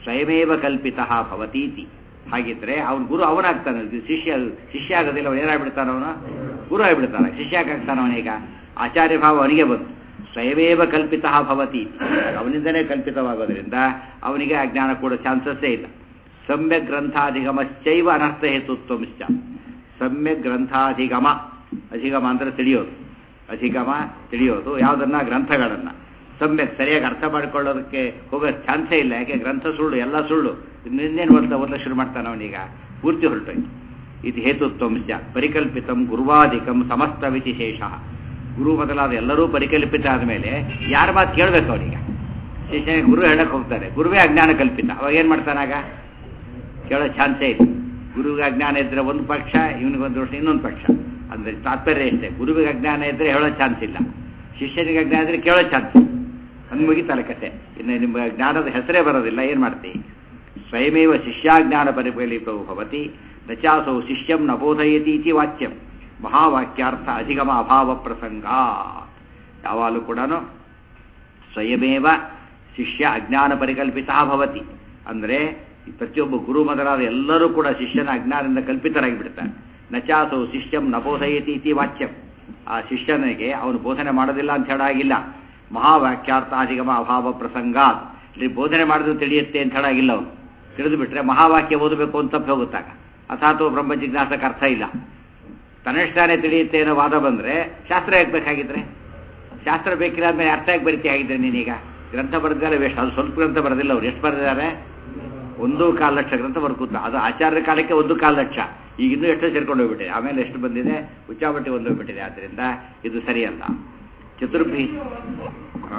ಸ್ವಯಮೇವ ಕಲ್ಪಿತ ಭವತೀತಿ ಹಾಗಿದ್ರೆ ಅವನ ಗುರು ಅವನಾಗ್ತಾನೆ ಇದು ಶಿಷ್ಯ ಶಿಷ್ಯ ಆಗೋದಿಲ್ಲ ಅವನು ಏನಾಗ್ಬಿಡ್ತಾನ ಅವನು ಗುರು ಆಗಿಬಿಡ್ತಾನೆ ಶಿಷ್ಯ ಆಗ್ತಾನ ಅವನೀಗ ಆಚಾರ್ಯ ಭಾವ ಅವನಿಗೆ ಬಂತು ಸ್ವಯಮೇವ ಕಲ್ಪಿತ ಭವತಿ ಅವನಿಂದನೇ ಕಲ್ಪಿತವಾಗೋದ್ರಿಂದ ಅವನಿಗೆ ಅಜ್ಞಾನ ಕೂಡ ಚಾನ್ಸಸ್ಸೇ ಇಲ್ಲ ಸಮ್ಯಕ್ ಗ್ರಂಥಾಧಿಗಮಶ್ಚೈವ ಅನರ್ಥ ಹೇತುತ್ವಂಶ್ಚ ಸಮ್ಯಕ್ ಗ್ರಂಥಾಧಿಗಮ ಅಧಿಗಮ ಅಂದ್ರೆ ತಿಳಿಯೋದು ಅಧಿಗಮ ತಿಳಿಯೋದು ಯಾವುದನ್ನ ಗ್ರಂಥಗಳನ್ನ ಸಮ್ಯಕ್ ಸರಿಯಾಗಿ ಅರ್ಥ ಮಾಡಿಕೊಳ್ಳೋದಕ್ಕೆ ಹೋಗೋ ಚಾನ್ಸೇ ಇಲ್ಲ ಯಾಕೆ ಗ್ರಂಥ ಸುಳ್ಳು ಎಲ್ಲ ಸುಳ್ಳು ನಿನ್ನೇನು ಓದ್ತಾ ಓದ್ಲ ಶುರು ಮಾಡ್ತಾನೆ ಅವನೀಗ ಪೂರ್ತಿ ಹೊರಟೋಯ್ತು ಇದು ಹೇತುತ್ವಂಶ್ಚ ಪರಿಕಲ್ಪಿತಂ ಗುರುವಾದಿಕಂ ಸಮಸ್ತ ವಿಶೇಷ ಗುರು ಮೊದಲಾದ ಎಲ್ಲರೂ ಪರಿಕಲ್ಪಿತ ಆದಮೇಲೆ ಯಾರ ಮಾತು ಕೇಳಬೇಕು ಅವನಿಗೆ ಶಿಷ್ಯ ಗುರು ಹೇಳಕ್ ಹೋಗ್ತಾರೆ ಗುರುವೇ ಅಜ್ಞಾನ ಕಲ್ಪಿತ ಅವಾಗ ಏನು ಮಾಡ್ತಾನಾಗ ಕೇಳೋ ಚಾನ್ಸೇ ಇಲ್ಲ ಗುರುವಿಗೆ ಅಜ್ಞಾನ ಇದ್ರೆ ಒಂದು ಪಕ್ಷ ಇವನಿಗೊಂದು ವರ್ಷ ಇನ್ನೊಂದು ಪಕ್ಷ ಅಂದ್ರೆ ತಾತ್ಪರ್ಯ ಇಷ್ಟೇ ಗುರುವಿಗೆ ಅಜ್ಞಾನ ಇದ್ರೆ ಹೇಳೋ ಚಾನ್ಸ್ ಇಲ್ಲ ಶಿಷ್ಯನಿಗೆ ಅಜ್ಞಾನ ಇದ್ರೆ ಕೇಳೋ ಚಾನ್ಸ್ ಅಂದ್ ಮುಗಿತಲ್ಲ ಕತೆ ಇನ್ನು ನಿಮ್ಮ ಜ್ಞಾನದ ಹೆಸರೇ ಬರೋದಿಲ್ಲ ಏನು ಮಾಡ್ತಿ ಸ್ವಯಮೇವ ಶಿಷ್ಯಾಜ್ಞಾನ ಪರಿಕಲಿಪವು ಭವತಿ ನಚಾಸೌ ಶಿಷ್ಯಂ ನ ಬೋಧಯತಿ ಇತಿ ವಾಚ್ಯಂ ಮಹಾವಾಕ್ಯಾರ್ಥ ಅಧಿಗಮ ಅಭಾವ ಪ್ರಸಂಗ ಯಾವಾಗಲೂ ಕೂಡ ಸ್ವಯಮೇವ ಶಿಷ್ಯ ಅಜ್ಞಾನ ಪರಿಕಲ್ಪಿತ ಭವತಿ ಅಂದರೆ ಪ್ರತಿಯೊಬ್ಬ ಗುರು ಮೊದಲಾದ ಎಲ್ಲರೂ ಕೂಡ ಶಿಷ್ಯನ ಅಜ್ಞಾನದಿಂದ ಕಲ್ಪಿತರಾಗಿ ಬಿಡ್ತಾರೆ ನಚಾಸೌ ಶಿಷ್ಯಂ ನ ಬೋಧಯತಿ ಇತಿ ವಾಚ್ಯಂ ಆ ಶಿಷ್ಯನಿಗೆ ಅವನು ಬೋಧನೆ ಮಾಡೋದಿಲ್ಲ ಅಂತ ಹೇಳಾಗಿಲ್ಲ ಮಹಾವಾಕ್ಯಾರ್ಥ ಅಧಿಗಮ ಅಭಾವ ಪ್ರಸಂಗ ಇಲ್ಲಿ ಬೋಧನೆ ಮಾಡಿದ್ರು ತಿಳಿಯುತ್ತೆ ಅಂತ ಹೇಳಾಗಿಲ್ಲ ಅವನು ತಿಳಿದು ಬಿಟ್ರೆ ಮಹಾವಾಕ್ಯ ಓದಬೇಕು ಅಂತ ತಪ್ಪು ಹೋಗುತ್ತಾಗ ಅಥಾತು ಬ್ರಹ್ಮ ಜಿಜ್ಞಾಸಕ್ಕೆ ಅರ್ಥ ಇಲ್ಲ ತನ್ನಷ್ಟಾನೇ ತಿಳಿಯುತ್ತೆ ಅನ್ನೋ ವಾದ ಬಂದ್ರೆ ಶಾಸ್ತ್ರ ಬೇಕಾಗಿದ್ರೆ ಶಾಸ್ತ್ರ ಬೇಕಿಲ್ಲ ಆದ್ಮೇಲೆ ಅರ್ಥ ಆಗಿ ಬರಿತಿ ಆಗಿದ್ರೆ ನೀನೀಗ ಗ್ರಂಥ ಬರೆದಿದ್ದಾರೆ ವೇಸ್ಟ್ ಅದು ಸ್ವಲ್ಪ ಗ್ರಂಥ ಬರೆದಿಲ್ಲ ಅವ್ರು ಎಷ್ಟು ಬರೆದಿದ್ದಾರೆ ಒಂದು ಕಾಲು ಲಕ್ಷ ಗ್ರಂಥ ಬರ್ಕೂತ ಅದು ಆಚಾರ್ಯ ಕಾಲಕ್ಕೆ ಒಂದು ಕಾಲು ಲಕ್ಷ ಈಗ ಇನ್ನೂ ಎಷ್ಟೋ ಸೇರ್ಕೊಂಡು ಹೋಗ್ಬಿಟ್ಟಿದೆ ಆಮೇಲೆ ಎಷ್ಟು ಬಂದಿದೆ ಉಚ್ಚಾಬಟ್ಟಿ ಒಂದು ಹೋಗ್ಬಿಟ್ಟಿದೆ ಆದ್ದರಿಂದ ಇದು ಸರಿಯಲ್ಲ ಚತುರ್ಭಿ ಹಾ.